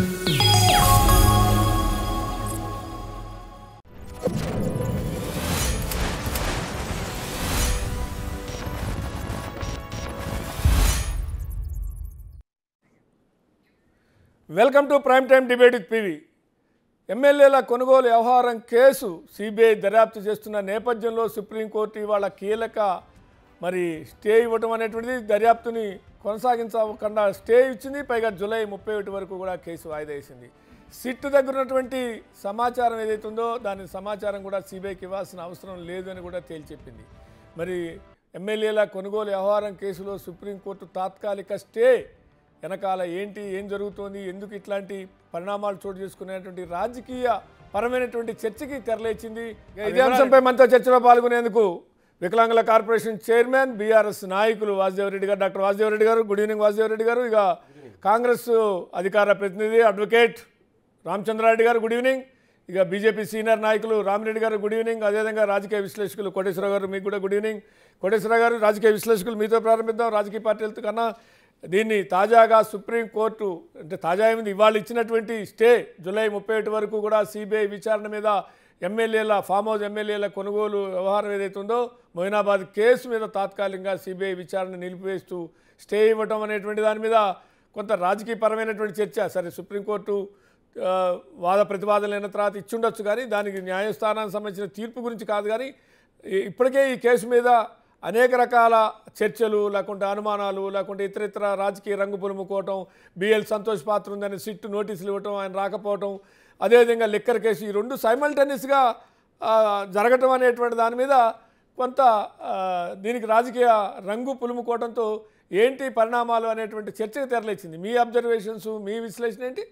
Welcome to prime time debate with PV ఎమ్మెల్యేల కొనుగోలు వ్యవహారం కేసు సిబిఐ దర్యాప్తు చేస్తున్న నేపథ్యంలో సుప్రీంకోర్టు ఇవాళ కీలక మరి స్టే ఇవ్వటం అనేటువంటిది దర్యాప్తుని కొనసాగించకుండా స్టే ఇచ్చింది పైగా జూలై ముప్పై ఒకటి వరకు కూడా కేసు వాయిదా వేసింది సిట్ దగ్గర ఉన్నటువంటి సమాచారం ఏదైతే ఉందో దాని సమాచారం కూడా సిబిఐకి ఇవ్వాల్సిన అవసరం లేదు అని కూడా తేల్చెప్పింది మరి ఎమ్మెల్యేల కొనుగోలు వ్యవహారం కేసులో సుప్రీంకోర్టు తాత్కాలిక స్టే వెనకాల ఏంటి ఏం జరుగుతోంది ఎందుకు ఇట్లాంటి పరిణామాలు చోటు చేసుకునేటువంటి రాజకీయ పరమైనటువంటి చర్చకి తెరలేచింది ఇదే అంశంపై మనతో చర్చలో పాల్గొనేందుకు వికలాంగుల కార్పొరేషన్ చైర్మన్ బీఆర్ఎస్ నాయకులు వాసుదేవరెడ్డి గారు డాక్టర్ వాసుదేవరెడ్డి గారు గుడ్ ఈవినింగ్ వాసుదేవరెడ్డి గారు ఇక కాంగ్రెస్ అధికార ప్రతినిధి అడ్వకేట్ రామచంద్రారెడ్డి గారు గుడ్ ఈవినింగ్ ఇక బీజేపీ సీనియర్ నాయకులు రామిరెడ్డి గారు గుడ్ ఈవినింగ్ అదేవిధంగా రాజకీయ విశ్లేషకులు కోటేశ్వరరావు గారు మీకు కూడా గుడ్ ఈవినింగ్ కోటేశ్వరరావు గారు రాజకీయ విశ్లేషకులు మీతో ప్రారంభిద్దాం రాజకీయ పార్టీలతో కన్నా దీన్ని తాజాగా సుప్రీంకోర్టు అంటే తాజా ఏమింది ఇవాళ ఇచ్చినటువంటి స్టే జూలై ముప్పై ఒకటి వరకు కూడా సిబిఐ విచారణ మీద ఎమ్మెల్యేల ఫామ్ హౌస్ ఎమ్మెల్యేల కొనుగోలు వ్యవహారం ఏదైతే ఉందో మొయినాబాద్ కేసు మీద తాత్కాలికంగా సిబిఐ విచారణ నిలిపివేస్తూ స్టే ఇవ్వటం అనేటువంటి దాని మీద కొంత రాజకీయపరమైనటువంటి చర్చ సరే సుప్రీంకోర్టు ఆ, వాద ప్రతివాదనలు అయిన తర్వాత ఇచ్చుండొచ్చు కానీ దానికి న్యాయస్థానానికి సంబంధించిన తీర్పు గురించి కాదు కానీ ఈ- ఇప్పటికే ఈ కేసు మీద అనేక రకాల చర్చలు లేకుంటే అనుమానాలు లేకుంటే ఇతర ఇతర రాజకీయ రంగు పులుముకోవటం బిఎల్ సంతోష్ పాత్ర ఉందని సిట్టు నోటీసులు ఇవ్వటం ఆయన రాకపోవటం అదేవిధంగా లిక్కర్ కేసు ఈ రెండు సైమల్టేనియస్గా జరగటం అనేటువంటి దాని మీద కొంత ఆ, దీనికి రాజకీయ రంగు పులుముకోవడంతో ఏంటి పరిణామాలు అనేటువంటి చర్చకు తెరలేచింది మీ అబ్జర్వేషన్స్ మీ విశ్లేషణ ఏంటి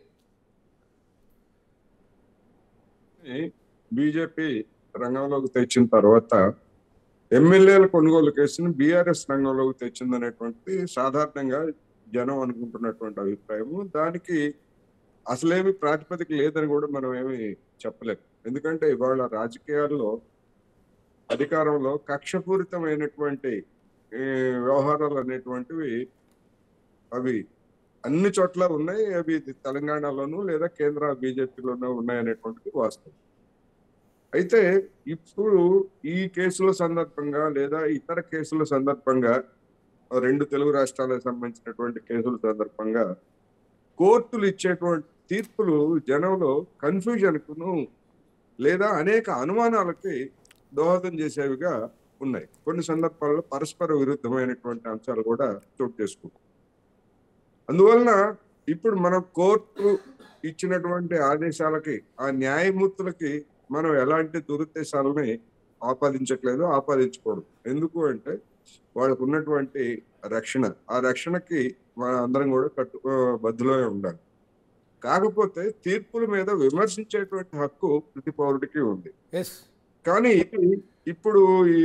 బీజేపీ రంగంలోకి తెచ్చిన తర్వాత ఎమ్మెల్యేల కొనుగోలు కేసుని బీఆర్ఎస్ రంగంలోకి తెచ్చిందనేటువంటిది సాధారణంగా జనం అనుకుంటున్నటువంటి అభిప్రాయము దానికి అసలేమి ప్రాతిపదిక లేదని కూడా మనం ఏమి చెప్పలేం ఎందుకంటే ఇవాళ రాజకీయాల్లో అధికారంలో కక్షపూరితమైనటువంటి ఈ, వ్యవహారాలు అనేటువంటివి అవి అన్ని చోట్ల ఉన్నాయి అవి తెలంగాణలోనూ లేదా కేంద్ర బీజేపీలోనూ ఉన్నాయి అనేటువంటిది వాస్తవం అయితే ఇప్పుడు ఈ కేసుల సందర్భంగా లేదా ఇతర కేసుల సందర్భంగా రెండు తెలుగు రాష్ట్రాలకు సంబంధించినటువంటి కేసుల సందర్భంగా కోర్టులు ఇచ్చేటువంటి తీర్పులు జనంలో కన్ఫ్యూజన్ కును లేదా అనేక అనుమానాలకి దోహదం చేసేవిగా ఉన్నాయి కొన్ని సందర్భాల్లో పరస్పర విరుద్ధమైనటువంటి అంశాలు కూడా చోటు చేసుకుంటాయి అందువలన ఇప్పుడు మనం కోర్టు ఇచ్చినటువంటి ఆదేశాలకి ఆ న్యాయమూర్తులకి మనం ఎలాంటి దురుద్దేశాలని ఆపాదించట్లేదు ఆపాదించకూడదు ఎందుకు అంటే వాళ్ళకు ఉన్నటువంటి రక్షణ ఆ రక్షణకి మన అందరం కూడా కట్టు ఆ, బద్దులో ఉండాలి కాకపోతే తీర్పుల మీద విమర్శించేటువంటి హక్కు ప్రతి పౌరుడికి ఉంది ఎస్ కానీ ఇప్పుడు ఈ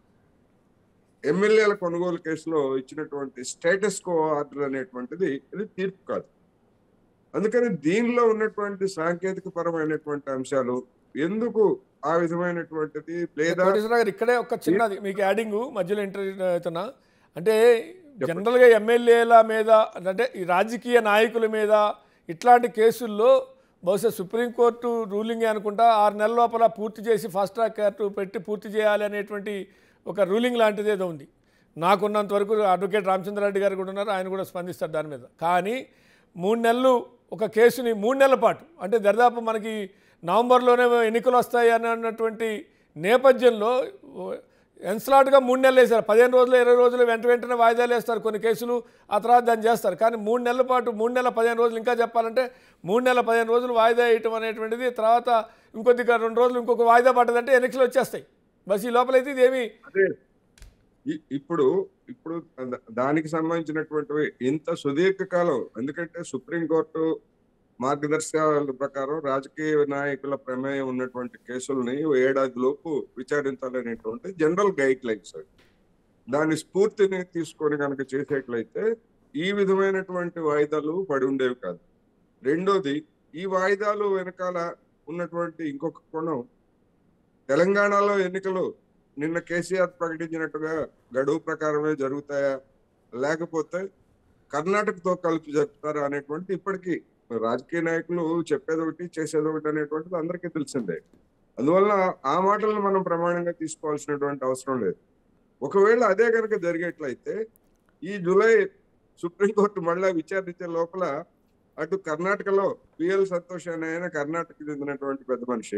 ఎమ్మెల్యేల కొనుగోలు కేసులో ఇచ్చినటువంటి స్టేటస్ కో ఆర్డర్ అనేటువంటిది ఇది తీర్పు కాదు అందుకని దీనిలో ఉన్నటువంటి సాంకేతిక పరమైనటువంటి అంశాలు ఎందుకు ఆ విధమైనటువంటిది లేదా కోటేశ్వరరావు గారు ఇక్కడే ఒక చిన్నది మీకు యాడింగ్ మధ్యలో ఇంటర్వ్యూ అవుతున్నా అంటే జనరల్గా ఎమ్మెల్యేల మీద అంటే ఈ రాజకీయ నాయకుల మీద ఇట్లాంటి కేసుల్లో బహుశా సుప్రీంకోర్టు రూలింగే అనుకుంటా ఆరు నెలల లోపల పూర్తి చేసి ఫాస్ట్ ట్రాక్ కోర్టు పెట్టి పూర్తి చేయాలి అనేటువంటి ఒక రూలింగ్ లాంటిది ఏదో ఉంది నాకున్నంత వరకు అడ్వకేట్ రామచంద్రారెడ్డి గారు కూడా ఉన్నారు ఆయన కూడా స్పందిస్తారు దాని మీద కానీ మూడు నెలలు ఒక కేసుని మూడు నెలల పాటు అంటే దరిదాపు మనకి నవంబర్లోనే ఎన్నికలు వస్తాయి అని అన్నటువంటి నేపథ్యంలో ఎన్స్లాట్గా మూడు నెలలు వేశారు పదిహేను రోజులు ఇరవై రోజులు వెంట వెంటనే వాయిదాలు వేస్తారు కొన్ని కేసులు ఆ తర్వాత దాన్ని చేస్తారు కానీ మూడు నెలల పాటు మూడు నెలల పదిహేను రోజులు ఇంకా చెప్పాలంటే మూడు నెలల పదిహేను రోజులు వాయిదా వేయటం అనేటువంటిది తర్వాత ఇంకొద్దిగా రెండు రోజులు ఇంకొక వాయిదా పడ్డదంటే ఎన్నికలు వచ్చేస్తాయి బస్ ఈ లోపలైతే ఇది ఏమి అదే ఇ- ఇప్పుడు ఇప్పుడు ద- దానికి సంబంధించినటువంటివి ఇంత సుదీర్ఘకాలం ఎందుకంటే సుప్రీంకోర్టు మార్గదర్శకాల ప్రకారం రాజకీయ నాయకుల ప్రమేయం ఉన్నటువంటి కేసుల్ని ఏడాది లోపు విచారించాలనేటువంటి జనరల్ గైడ్ లైన్స్ అవి. దాని స్ఫూర్తిని తీసుకొని కనుక చేసేట్లయితే ఈ విధమైనటువంటి వాయిదాలు పడి ఉండేవి కాదు రెండోది ఈ వాయిదాలు వెనకాల ఉన్నటువంటి ఇంకొక కోణం తెలంగాణలో ఎన్నికలు నిన్న కేసీఆర్ ప్రకటించినట్టుగా గడువు ప్రకారమే జరుగుతాయా లేకపోతే కర్ణాటకతో కలిపి జరుపుతారా అనేటువంటి ఇప్పటికీ రాజకీయ నాయకులు చెప్పేది ఒకటి చేసేది ఒకటి అనేటువంటిది అందరికీ తెలిసిందే అందువల్ల ఆ మాటలను మనం ప్రమాణంగా తీసుకోవాల్సినటువంటి అవసరం లేదు ఒకవేళ అదే కనుక జరిగేట్లయితే ఈ జూలై సుప్రీంకోర్టు మళ్ళా విచారించే లోపల అటు కర్ణాటకలో పిఎల్ సంతోష్ అనే ఆయన కర్ణాటకకు చెందినటువంటి పెద్ద మనిషి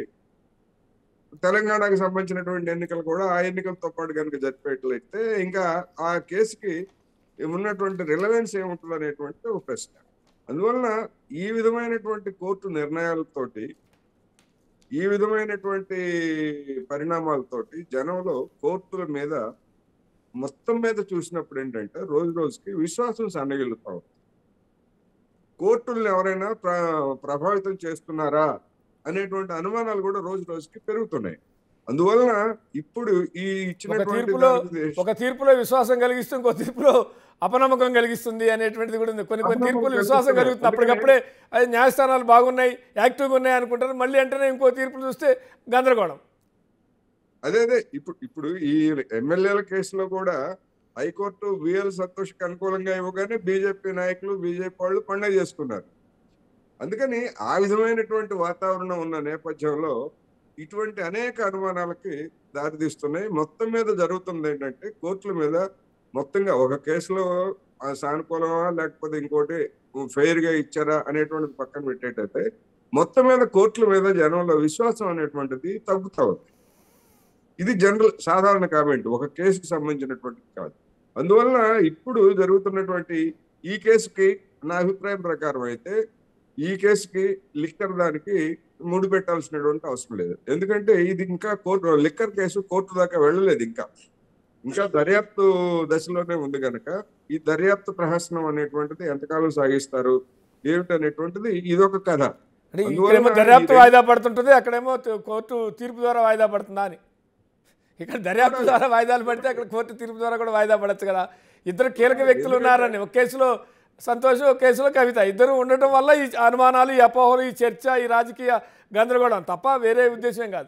తెలంగాణకు సంబంధించినటువంటి ఎన్నికలు కూడా ఆ ఎన్నికలతో పాటు కనుక జరిపేట్లయితే ఇంకా ఆ కేసుకి ఉన్నటువంటి రిలవెన్స్ ఏముంటుంది అనేటువంటి ఒక ప్రశ్న అందువలన ఈ విధమైనటువంటి కోర్టు నిర్ణయాలతోటి ఈ విధమైనటువంటి పరిణామాలతోటి జనంలో కోర్టుల మీద మొత్తం మీద చూసినప్పుడు ఏంటంటే రోజు రోజుకి విశ్వాసం సన్నగిల్లుతా ఉంది కోర్టులను ఎవరైనా ప్ర ప్రభావితం చేస్తున్నారా అనేటువంటి అనుమానాలు కూడా రోజు రోజుకి పెరుగుతున్నాయి అందువలన ఇప్పుడు ఈ ఇచ్చినటువంటి తీర్పులో దానికి ఒక తీర్పులో విశ్వాసం కలిగిస్తుంది ఇంకో తీర్పులో అపనమ్మకం కలిగిస్తుంది అనేటువంటిది కూడా ఉంది కొన్ని కొన్ని అపనమ్మకం తీర్పులు విశ్వాసం కలుగుతుంది. కలుగుతుంది అప్పటికప్పుడే అది న్యాయస్థానాలు బాగున్నాయి యాక్టివ్గా ఉన్నాయి అనుకుంటారు మళ్ళీ వెంటనే ఇంకో తీర్పులు చూస్తే గందరగోళం అదే అదే ఇప్పుడు ఇప్పుడు ఈ ఎమ్మెల్యేల కేసులో కూడా హైకోర్టు విఎల్ సంతోష్కి అనుకూలంగా ఇవ్వగానే బీజేపీ నాయకులు బీజేపీ వాళ్ళు పండగ చేసుకున్నారు అందుకని ఆ విధమైనటువంటి వాతావరణం ఉన్న నేపథ్యంలో ఇటువంటి అనేక అనుమానాలకి దారితీస్తున్నాయి మొత్తం మీద జరుగుతుంది ఏంటంటే కోర్టుల మీద మొత్తంగా ఒక కేసులో ఆ సానుకూలమా లేకపోతే ఇంకోటి ఫెయిర్ గా ఇచ్చారా అనేటువంటిది పక్కన పెట్టేటైతే మొత్తం మీద కోర్టుల మీద జనంలో విశ్వాసం అనేటువంటిది తగ్గుతా ఉంది ఇది జనరల్ సాధారణ కామెంట్ ఒక కేసుకి సంబంధించినటువంటిది కాదు అందువలన ఇప్పుడు జరుగుతున్నటువంటి ఈ కేసుకి నా అభిప్రాయం ప్రకారం అయితే ఈ కేసుకి లిక్కర్ దానికి ముడి పెట్టాల్సినటువంటి అవసరం లేదు ఎందుకంటే ఇది ఇంకా కోర్టు లిక్కర్ కేసు కోర్టు దాకా వెళ్ళలేదు ఇంకా ఇంకా దర్యాప్తు దశలోనే ఉంది కనుక ఈ దర్యాప్తు ప్రహసనం అనేటువంటిది ఎంతకాలం సాగిస్తారు ఏమిటనేటువంటిది ఇదొక కథ అంటే అందువలన ఇక్కడేమో దర్యాప్తు ఇది- వాయిదా పడుతుంటుంది అక్కడేమో త- కోర్టు తీర్పు ద్వారా వాయిదా పడుతుందా అని ఇక్కడ దర్యాప్తు ద్వారా వాయిదాలు పడితే అక్కడ కోర్టు తీర్పు ద్వారా కూడా వాయిదా పడచ్చు కదా ఇద్దరు కీలక వ్యక్తులు ఉన్నారని ఒక కేసులో సంతోష్ ఒక కేసులో కవిత ఇద్దరు ఉండటం వల్ల ఈ అనుమానాలు ఈ అపోహలు ఈ చర్చ ఈ రాజకీయ గందరగోళం తప్ప వేరే ఉద్దేశం కాదు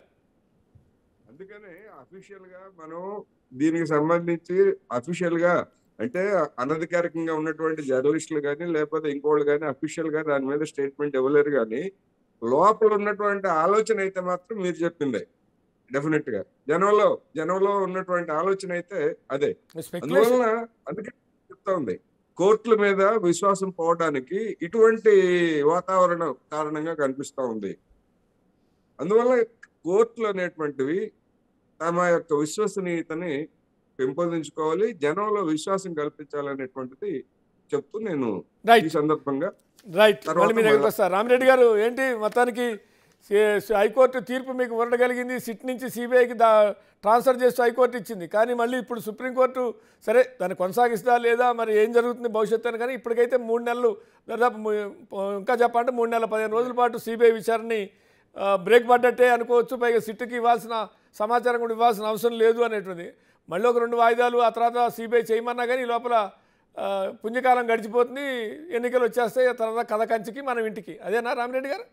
అందుకనే అఫీషియల్ గా మనం దీనికి సంబంధించి అఫీషియల్ గా అంటే అనధికారికంగా ఉన్నటువంటి జర్నలిస్టులు కానీ లేకపోతే ఇంకోళ్ళు కానీ అఫీషియల్ గా దాని మీద స్టేట్మెంట్ ఇవ్వలేరు కానీ లోపల ఉన్నటువంటి ఆలోచన అయితే మాత్రం మీరు చెప్పిందే డెఫినెట్ గా జనంలో జనంలో ఉన్నటువంటి ఆలోచన అయితే అదే స్పెక్యులేషన్ అందువలన అందుకే చెప్తా ఉంది కోర్టుల మీద విశ్వాసం పోవడానికి ఇటువంటి వాతావరణం కారణంగా కనిపిస్తా ఉంది అందువల్ల కోర్టులు అనేటువంటివి తమ యొక్క విశ్వసనీయతని పెంపొందించుకోవాలి జనంలో విశ్వాసం కల్పించాలనేటువంటిది చెప్తూ నేను ఈ రైట్ సందర్భంగా రైట్ తర్వాత మళ్ళీ మీ దగ్గరికి మళ్ళా- వస్తారు రామిరెడ్డి గారు ఏంటి మొత్తానికి సి- సి- హైకోర్టు తీర్పు మీకు ఊరడగలిగింది సిట్ నుంచి సిబిఐకి దా ట్రాన్స్ఫర్ చేస్తూ హైకోర్టు ఇచ్చింది కానీ మళ్ళీ ఇప్పుడు సుప్రీంకోర్టు సరే దాన్ని కొనసాగిస్తా లేదా మరి ఏం జరుగుతుంది భవిష్యత్తు అని కానీ ఇప్పటికైతే మూడు నెలలు దాదాపు ము- ఇంకా చెప్పాలంటే మూడు నెలల పదిహేను రోజుల పాటు సిబిఐ విచారణని ఆ, బ్రేక్ పడ్డట్టే అనుకోవచ్చు పైగా సిట్టుకి ఇవ్వాల్సిన సమాచారం కూడా ఇవ్వాల్సిన అవసరం లేదు అనేటువంటిది మళ్ళీ ఒక రెండు వాయిదాలు ఆ తర్వాత సిబిఐ చేయమన్నా కానీ ఈ లోపల ఆ, పుణ్యకాలం గడిచిపోతుంది ఎన్నికలు వచ్చేస్తాయి ఆ తర్వాత కథ కంచికి మనం ఇంటికి అదేనా రామిరెడ్డి గారు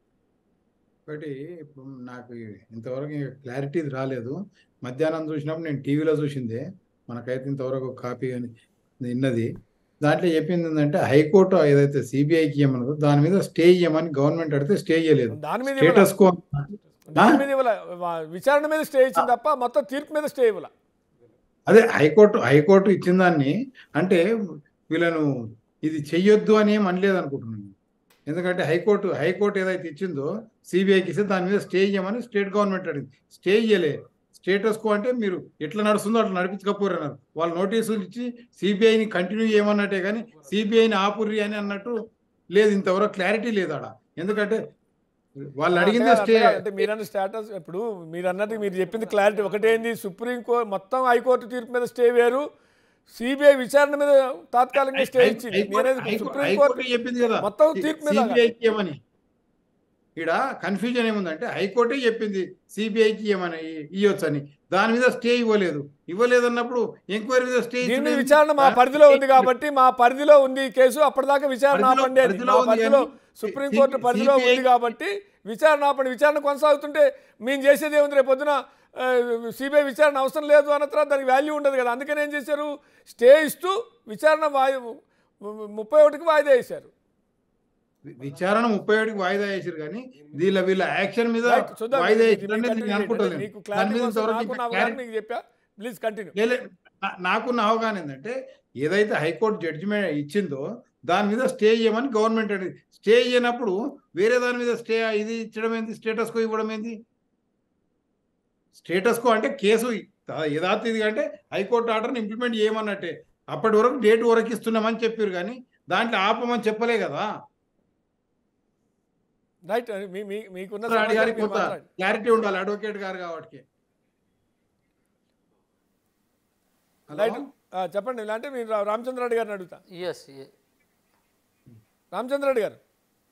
ఒకటి ఇప్పుడు నాకు ఇంతవరకు క్లారిటీ రాలేదు మధ్యాహ్నం చూసినప్పుడు నేను టీవీలో చూసిందే మనకైతే ఇంతవరకు కాపీ అని విన్నది దాంట్లో చెప్పింది ఏంటంటే హైకోర్టు ఏదైతే సిబిఐకి ఇవ్వమన్నదో దాని మీద స్టే ఇవ్వమని గవర్నమెంట్ అడిగితే స్టే చేయలేదు దాని మీద ఇవ్వాల. స్టేటస్ కో దాని మీద ఇవ్వాల. వా- విచారణ మీద స్టే ఇచ్చింది తప్ప మొత్తం తీర్పు మీద స్టే ఇవ్వాల అదే హైకోర్టు హైకోర్టు ఇచ్చిన దాన్ని అంటే వీళ్ళను ఇది చెయ్యొద్దు అని ఏం అనలేదు అనుకుంటున్నాను ఎందుకంటే హైకోర్టు హైకోర్టు ఏదైతే ఇచ్చిందో సిబిఐకి ఇస్తే దాని మీద స్టే ఇవ్వమని స్టేట్ గవర్నమెంట్ అడిగింది స్టే ఇయ్యలే స్టేటస్ కో అంటే మీరు ఎట్లా నడుస్తుందో అట్లా నడిపించకపోరు అన్నారు వాళ్ళు నోటీసులు ఇచ్చి సిబిఐని కంటిన్యూ చేయమన్నట్టే కానీ సిబిఐని ఆపుర్రి అని అన్నట్టు లేదు ఇంతవరకు క్లారిటీ లేదు ఆడ ఎందుకంటే వాళ్ళు అడిగిందే అంటే స్టే అట్లా అంటే మీరన్న స్టేటస్ ఇప్పుడు మీరు అన్నట్టు మీరు చెప్పింది క్లారిటీ ఒకటేంది సుప్రీం కోర్టు మొత్తం హైకోర్టు తీర్పు మీద స్టే వేరు సిబిఐ విచారణ మీద తాత్కాలికంగా స్టే ఇచ్చింది నేనేది సుప్రీం కోర్టు హైకోర్టు చెప్పింది కదా మొత్తం తీర్పు మీద సిబిఐకి ఇవ్వమని ఇక్కడ కన్ఫ్యూజన్ ఏముందంటే హైకోర్టే చెప్పింది సిబిఐకి ఇవ్వమని ఇవ్వచ్చు అని దాని మీద స్టే ఇవ్వలేదు ఇవ్వలేదు అన్నప్పుడు ఎంక్వైరీ మీద స్టే దీని మీద విచారణ మా పరిధిలో ఉంది కాబట్టి మా పరిధిలో ఉంది ఈ కేసు అప్పటిదాకా విచారణ పరిధిలో- ఆపండి అని. పరిధిలో మా ఉంది పరిధిలో కానీ సుప్రీంకోర్టు సి- పరిధిలో సిబిఐ ఉంది కాబట్టి విచారణ ఆపండి విచారణ కొనసాగుతుంటే మేము చేసేది ఏముంది రేపు పొద్దున సిబిఐ విచారణ అవసరం లేదు అన్న తర్వాత దానికి వాల్యూ ఉండదు కదా అందుకని ఏం చేశారు స్టే ఇస్తూ విచారణ వాయి ముప్పై ఒకటికి వాయిదా వేశారు వి- విచారణ ముప్పై ఏడుకి వాయిదా వేసారు కానీ వీళ్ళ వీళ్ళ యాక్షన్ మీద రైట్ చూద్దాం వాయిదా ఇది వేసారు మీకు అనేది నేను continue అనుకుంటలేను చేయండి. మీకు దాని క్లారిటీ మీద కోసం ఇంతవరకు నాకున్న ఇంకా అవగాహన clarity- మీకు చెప్పా ప్లీజ్ కంటిన్యూ లేలే, నా- నాకున్న అవగాహన ఏంటంటే ఏదైతే హైకోర్టు జడ్జిమెంట్ ఇచ్చిందో దాని మీద స్టే చేయమని గవర్నమెంట్ అనేది స్టే చేయనప్పుడు వేరే దాని మీద స్టే ఇది ఇచ్చడం ఏంది స్టేటస్ కో ఇవ్వడం ఏంది స్టేటస్ కో అంటే కేసు యథార్థిదిగా అంటే హైకోర్టు ఆర్డర్ని ఇంప్లిమెంట్ చేయమన్నట్టే అప్పటి వరకు డేట్ వరకు ఇస్తున్నామని చెప్పారు కానీ దాంట్లో ఆపమని చెప్పలే కదా రైట్ మీ మీ- మీకున్న రాణి సమాచారం గారికి మీరు కొంత మాట్లాడండి. క్లారిటీ ఉండాలి అడ్వకేట్ గారు కాబట్టి రైట్ ఆ, చెప్పండి ఇలాంటి మీరు రా- రామచంద్ర రెడ్డి గారిని అడుగుతా ఎస్ రామచంద్ర రెడ్డి గారు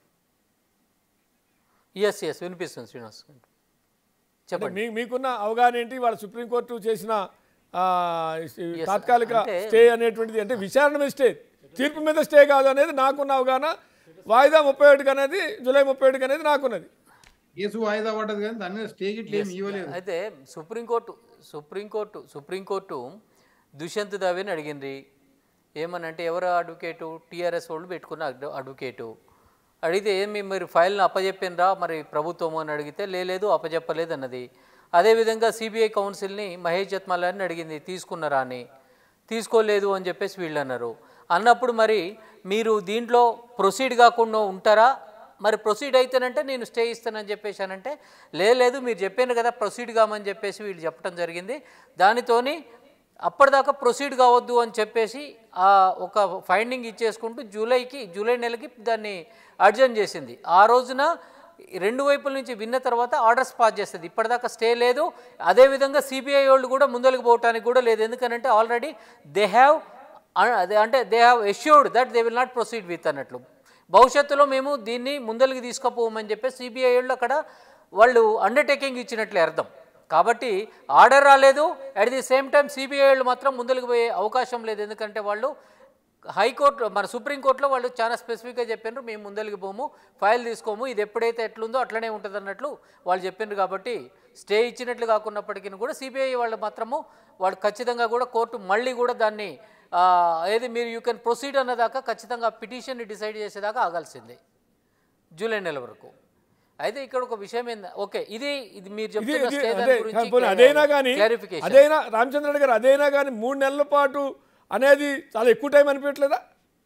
ఎస్ ఎస్ వినిపిస్తుంది శ్రీనివాస్ అంటే చెప్పండి మీ మీకున్న అవగాహన ఏంటి వాళ్ళ సుప్రీంకోర్టు చేసిన ఆ, ఈ Yes, తాత్కాలిక అంటే- స్టే అనేటువంటిది అంటే విచారణ మీద స్టే తీర్పు మీద స్టే కాదు అనేది నాకున్న అవగాహన వాయిదా ముప్పై ఒకటికి అనేది జూలై ముప్పై ఒకటికి అనేది నాకున్నది కేసు వాయిదా పడ్డది కానీ దాని మీద స్టే గిట్ల ఏమి ఇవ్వలేదు అయితే సుప్రీంకోర్టు సుప్రీంకోర్టు సుప్రీంకోర్టు దుష్యంత్ దావేని అడిగింది ఏమనంటే ఎవరు అడ్వకేటు టీఆర్ఎస్ వాళ్ళు పెట్టుకున్న అడ్- అడ్వకేటు అడిగితే ఏమి మరి ఫైల్ని అప్పచెప్పినరా మరి ప్రభుత్వం అని అడిగితే లేదు అప్పచెప్పలేదు అన్నది అదేవిధంగా సిబిఐ కౌన్సిల్ని మహేష్ జత్మాలని అడిగింది తీసుకున్నారా అని తీసుకోలేదు అని చెప్పేసి వీళ్ళు అన్నారు అన్నప్పుడు మరి మీరు దీంట్లో ప్రొసీడ్ కాకుండా ఉంటారా మరి ప్రొసీడ్ అయితేనంటే నేను స్టే ఇస్తానని చెప్పేసానంటే "లే- లేదు మీరు చెప్పాను కదా ప్రొసీడ్ కామని చెప్పేసి వీళ్ళు చెప్పడం జరిగింది దానితోని అప్పటిదాకా ప్రొసీడ్ కావద్దు అని చెప్పేసి ఆ ఒక ఫైండింగ్ ఇచ్చేసుకుంటూ జూలైకి జూలై నెలకి దాన్ని అర్జెంట్ చేసింది ఆ రోజున రెండు వైపుల నుంచి విన్న తర్వాత ఆర్డర్స్ పాస్ చేస్తుంది ఇప్పటిదాకా స్టే లేదు అదేవిధంగా సిబిఐ వాళ్ళు కూడా ముందరికి పోవటానికి కూడా లేదు ఎందుకనంటే ఆల్రెడీ దే హ్యావ్ అదే అంటే they have assured that they will not proceed with అన్నట్లు భవిష్యత్తులో మేము దీన్ని ముందరికి తీసుకుపోమని చెప్పి సిబిఐ వాళ్ళు అక్కడ వాళ్ళు అండర్టేకింగ్ ఇచ్చినట్లే అర్థం కాబట్టి ఆర్డర్ రాలేదు at the same time CBI వాళ్ళు మాత్రం ముందరికి పోయే అవకాశం లేదు ఎందుకంటే వాళ్ళు హైకోర్టు మన సుప్రీంకోర్టులో వాళ్ళు చాలా స్పెసిఫిక్గా చెప్పినారు మేము ముందరికి పోము ఫైల్ తీసుకోము ఇది ఎప్పుడైతే ఎట్లుందో అట్లనే ఉంటుంది అన్నట్లు వాళ్ళు చెప్పిండ్రు కాబట్టి స్టే ఇచ్చినట్లు కాకున్నప్పటికీ కూడా సిబిఐ వాళ్ళు మాత్రము వాళ్ళు ఖచ్చితంగా కూడా కోర్టు మళ్ళీ కూడా దాన్ని ఆ, ఏది మీరు యూ కెన్ ప్రొసీడ్ అన్నదాకా ఖచ్చితంగా పిటిషన్ని డిసైడ్ చేసేదాకా ఆగాల్సిందే జూలై నెల వరకు అయితే ఇక్కడ ఒక విషయం ఏంది ఓకే ఇది ఇది మీరు ఇది చెప్తున్న ఇది స్టే అదే దాని గురించి పోనీ అదైనా కానీ క్లారిఫికేషన్ అదైనా రామచంద్ర రెడ్డి గారు అదైనా కానీ మూడు నెలల పాటు అనేది చాలా ఎక్కువ టైం అనిపించట్లేదా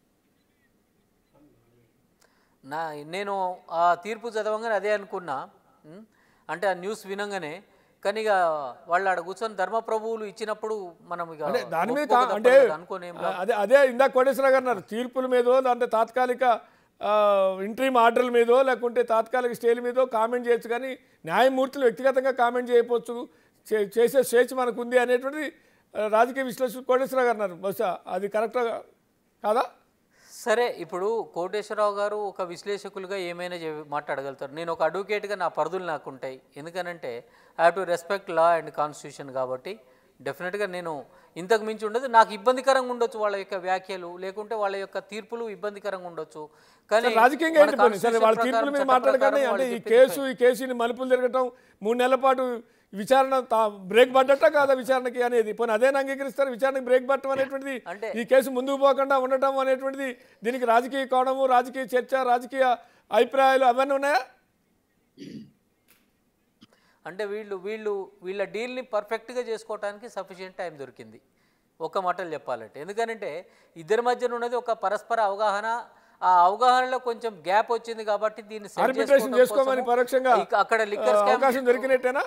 నా నేను ఆ తీర్పు చదవంగానే అదే అనుకున్నా ఉం? అంటే ఆ న్యూస్ వినంగానే కానీ ఇక వాళ్ళు ఆడ కూర్చొని ధర్మప్రభువులు ఇచ్చినప్పుడు మనం ఇక అంటే దాని మీద ఒప్పుకోక కా- అంటే తప్పదు కదా అనుకోని ఏం ఆ, అదే అదే ఇందాక కోటేశ్వర గారు అన్నారు తీర్పుల మీదో అంటే తాత్కాలిక ఇంట్రీమ్ ఆర్డర్ల మీదో లేకుంటే తాత్కాలిక స్టేల మీదో కామెంట్ చేయొచ్చు కానీ న్యాయమూర్తులు వ్యక్తిగతంగా కామెంట్ చేయకపోవచ్చు చే- చేసే స్వేచ్ఛ మనకు ఉంది అనేటువంటిది ఆ, రాజకీయ విశ్లేషకులు కోటేశ్వర గారు అన్నారు బహుశా అది కరెక్ట్ కాదా సరే ఇప్పుడు కోటేశ్వరరావు గారు ఒక విశ్లేషకులుగా ఏమైనా చె- మాట్లాడగలుగుతారు నేను ఒక అడ్వకేట్గా నా పరిధులు నాకు ఉంటాయి ఎందుకనంటే I have to respect law and constitution కాబట్టి డెఫినెట్గా నేను ఇంతకు మించి ఉండదు నాకు ఇబ్బందికరంగా ఉండొచ్చు వాళ్ళ యొక్క వ్యాఖ్యలు లేకుంటే వాళ్ళ యొక్క తీర్పులు ఇబ్బందికరంగా ఉండొచ్చు కానీ సరే, రాజకీయంగా మన ఏంటి పోనీ? సరే constitution వాళ్ళ తీర్పుల ప్రకారం, మీద చట్ట మాట్లాడకండి ప్రకారం అంటే వాళ్ళు ఈ చెప్పింది కేసు ఈ కేసుని మలుపులు తిరగటం మూడు నెలల పాటు విచారణ తా- బ్రేక్ పడ్డట కాదా విచారణకి అనేది పోనీ అదేనా అంగీకరిస్తారు విచారణకి బ్రేక్ పట్టడం అనేటువంటిది అంటే- ఈ కేసు ముందుకు పోకుండా ఉండటం అనేటువంటిది దీనికి రాజకీయ కోణము రాజకీయ చర్చ రాజకీయ అభిప్రాయాలు అవన్నీ ఉన్నాయా అంటే వీళ్ళు వీళ్ళు వీళ్ళ డీల్ని పర్ఫెక్ట్గా చేసుకోవడానికి సఫిషియెంట్ టైం దొరికింది ఒక మాటలు చెప్పాలంటే ఎందుకనంటే ఇద్దరి మధ్యన ఉన్నది ఒక పరస్పర అవగాహన ఆ అవగాహనలో కొంచెం గ్యాప్ వచ్చింది కాబట్టి దీన్ని set ఆర్బిట్రేషన్ చేసుకోవడం చేసుకోమని కోసము పరోక్షంగా ఇక- అక్కడ లిక్కర్ ఆ, అవకాశం దొరికినట్టేనా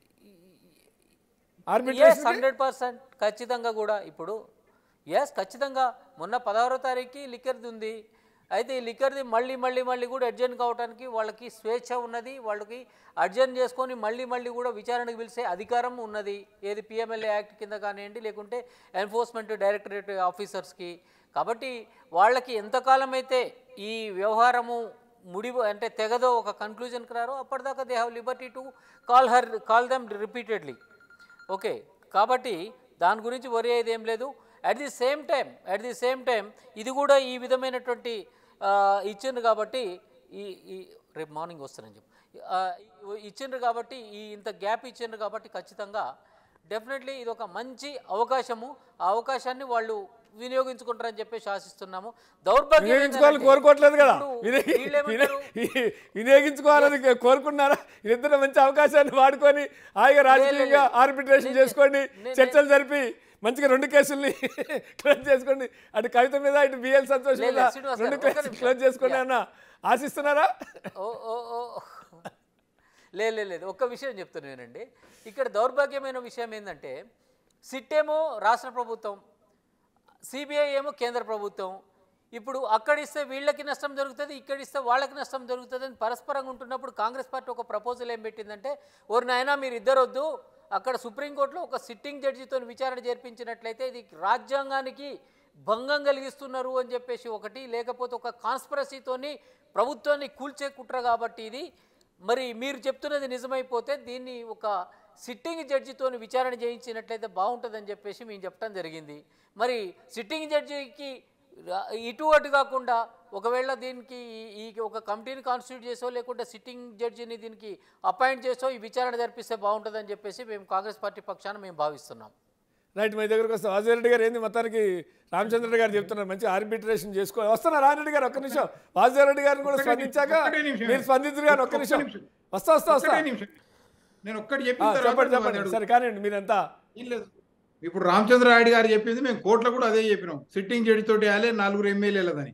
ఎస్ ఆర్బిట్రేషన్ హండ్రెడ్ పర్సెంట్ ఖచ్చితంగా కూడా ఇప్పుడు ఎస్ ఖచ్చితంగా మొన్న పదహారో తారీఖుకి లిక్కర్ది ఉంది అయితే ఈ లిక్కర్ది మళ్ళీ మళ్ళీ మళ్ళీ కూడా అర్జెంట్ కావడానికి వాళ్ళకి స్వేచ్ఛ ఉన్నది వాళ్ళకి అర్జెంట్ చేసుకొని మళ్ళీ మళ్ళీ కూడా విచారణకు పిలిచే అధికారం ఉన్నది ఏది పిఎంఎల్ఏ యాక్ట్ కింద కానివ్వండి లేకుంటే ఎన్ఫోర్స్మెంట్ డైరెక్టరేట్ ఆఫీసర్స్కి కాబట్టి వాళ్ళకి ఎంతకాలం అయితే ఈ వ్యవహారము ముడి అంటే తెగదో ఒక కన్క్లూజన్కి రారో అప్పటిదాకా they have liberty to call her call them repeatedly okay కాబట్టి దాని గురించి వరి అయ్యేది ఏం లేదు at the same time at the same time ఇది కూడా ఈ విధమైనటువంటి ఆ, ఇచ్చిండ్రు కాబట్టి ఈ ఈ రేపు మార్నింగ్ వస్తానని చెప్పు ఆ, ఇచ్చిండ్రు కాబట్టి ఈ ఇంత గ్యాప్ ఇచ్చిండ్రు కాబట్టి ఖచ్చితంగా డెఫినెట్లీ ఇది ఒక మంచి అవకాశము ఆ అవకాశాన్ని వాళ్ళు వినియోగించుకుంటారని చెప్పేసి ఆశిస్తున్నాము దౌర్భాగ్యం వినియోగించుకోవాలని ఏంటంటే కోరుకోవట్లేదు కదా ఇప్పుడు విని- వీళ్ళేమంటారు? విని- వినియోగించుకోవాలని కోరుకున్నారా ఇద్దరు మంచి అవకాశాన్ని వాడుకొని హాయిగా రాజకీయంగా లేదు. ఆర్బిట్రేషన్ నేను- చేసుకోండి నేను- చర్చలు జరిపి మంచిగా రెండు కేసుల్ని క్లోజ్ చేసుకోండి అటు కవిత మీద ఇటు బిఎల్ సంతోష్ లేదు, మీద శ్రీనివాస్ రెండు గారు, ఒక్క కేసులు నిమిషం. క్లోజ్ చేసుకోండి యా. అన్న ఆశిస్తున్నారా ఓ ఓ ఓ లేదు లేదు లేదు ఒక్క విషయం చెప్తున్నాను నేనండి ఇక్కడ దౌర్భాగ్యమైన విషయం ఏంటంటే సిట్ ఏమో రాష్ట్ర ప్రభుత్వం సిబిఐ ఏమో కేంద్ర ప్రభుత్వం ఇప్పుడు అక్కడ ఇస్తే వీళ్ళకి నష్టం జరుగుతుంది ఇక్కడ ఇస్తే వాళ్ళకి నష్టం జరుగుతుంది అని పరస్పరంగా ఉంటున్నప్పుడు కాంగ్రెస్ పార్టీ ఒక ప్రపోజల్ ఏం పెట్టిందంటే ఓరి నాయనా మీరు ఇద్దరు వద్దు అక్కడ సుప్రీంకోర్టులో ఒక సిట్టింగ్ జడ్జితో విచారణ జరిపించినట్లయితే ఇది రాజ్యాంగానికి భంగం కలిగిస్తున్నారు అని చెప్పేసి ఒకటి లేకపోతే ఒక కాన్స్పరసీతోని ప్రభుత్వాన్ని కూల్చే కుట్ర కాబట్టి ఇది మరి మీరు చెప్తున్నది నిజమైపోతే దీన్ని ఒక సిట్టింగ్ జడ్జితో విచారణ చేయించినట్లయితే బాగుంటుందని చెప్పేసి మేము చెప్పడం జరిగింది మరి సిట్టింగ్ జడ్జికి రా- ఇటు అటు కాకుండా ఒకవేళ దీనికి ఈ- ఈ ఒక కమిటీని కాన్స్టిట్యూట్ చేసో లేకుంటే సిట్టింగ్ జడ్జిని దీనికి అపాయింట్ చేసో ఈ విచారణ జరిపిస్తే బాగుంటుందని చెప్పేసి మేము కాంగ్రెస్ పార్టీ పక్షాన మేము భావిస్తున్నాం రైట్ మీ దగ్గరకు వస్తాం వాసుదేవరెడ్డి గారు ఏంది మొత్తానికి రామచంద్ర గారు చెప్తున్నారు మంచి ఆర్బిట్రేషన్ చేసుకో వస్తున్నా రామరెడ్డి గారు ఒక్క నిమిషం వాసుదేవరెడ్డి గారిని కూడా ఒక్కటే నిమిషం, స్పందించాక ఒక్కటే నిమిషం. మీరు స్పందించరు గారు ఒక్క ఒక్క నిమిషం నిమిషం. వస్తా వస్తా వస్తా ఒక్కటే నిమిషం. నేను ఒక్కటి ఆ, చెప్పిన తర్వాత చెప్పండి నువ్వు చెప్పండి అది సరే కానివ్వండి మీరంతా ఏం లేదు ఇప్పుడు రామచంద్రారెడ్డి గారు చెప్పింది మేము కోర్టులో కూడా అదే చెప్పినాం సిట్టింగ్ జడ్జి తోటి వేయాలి నలుగురు ఎమ్మెల్యేలదని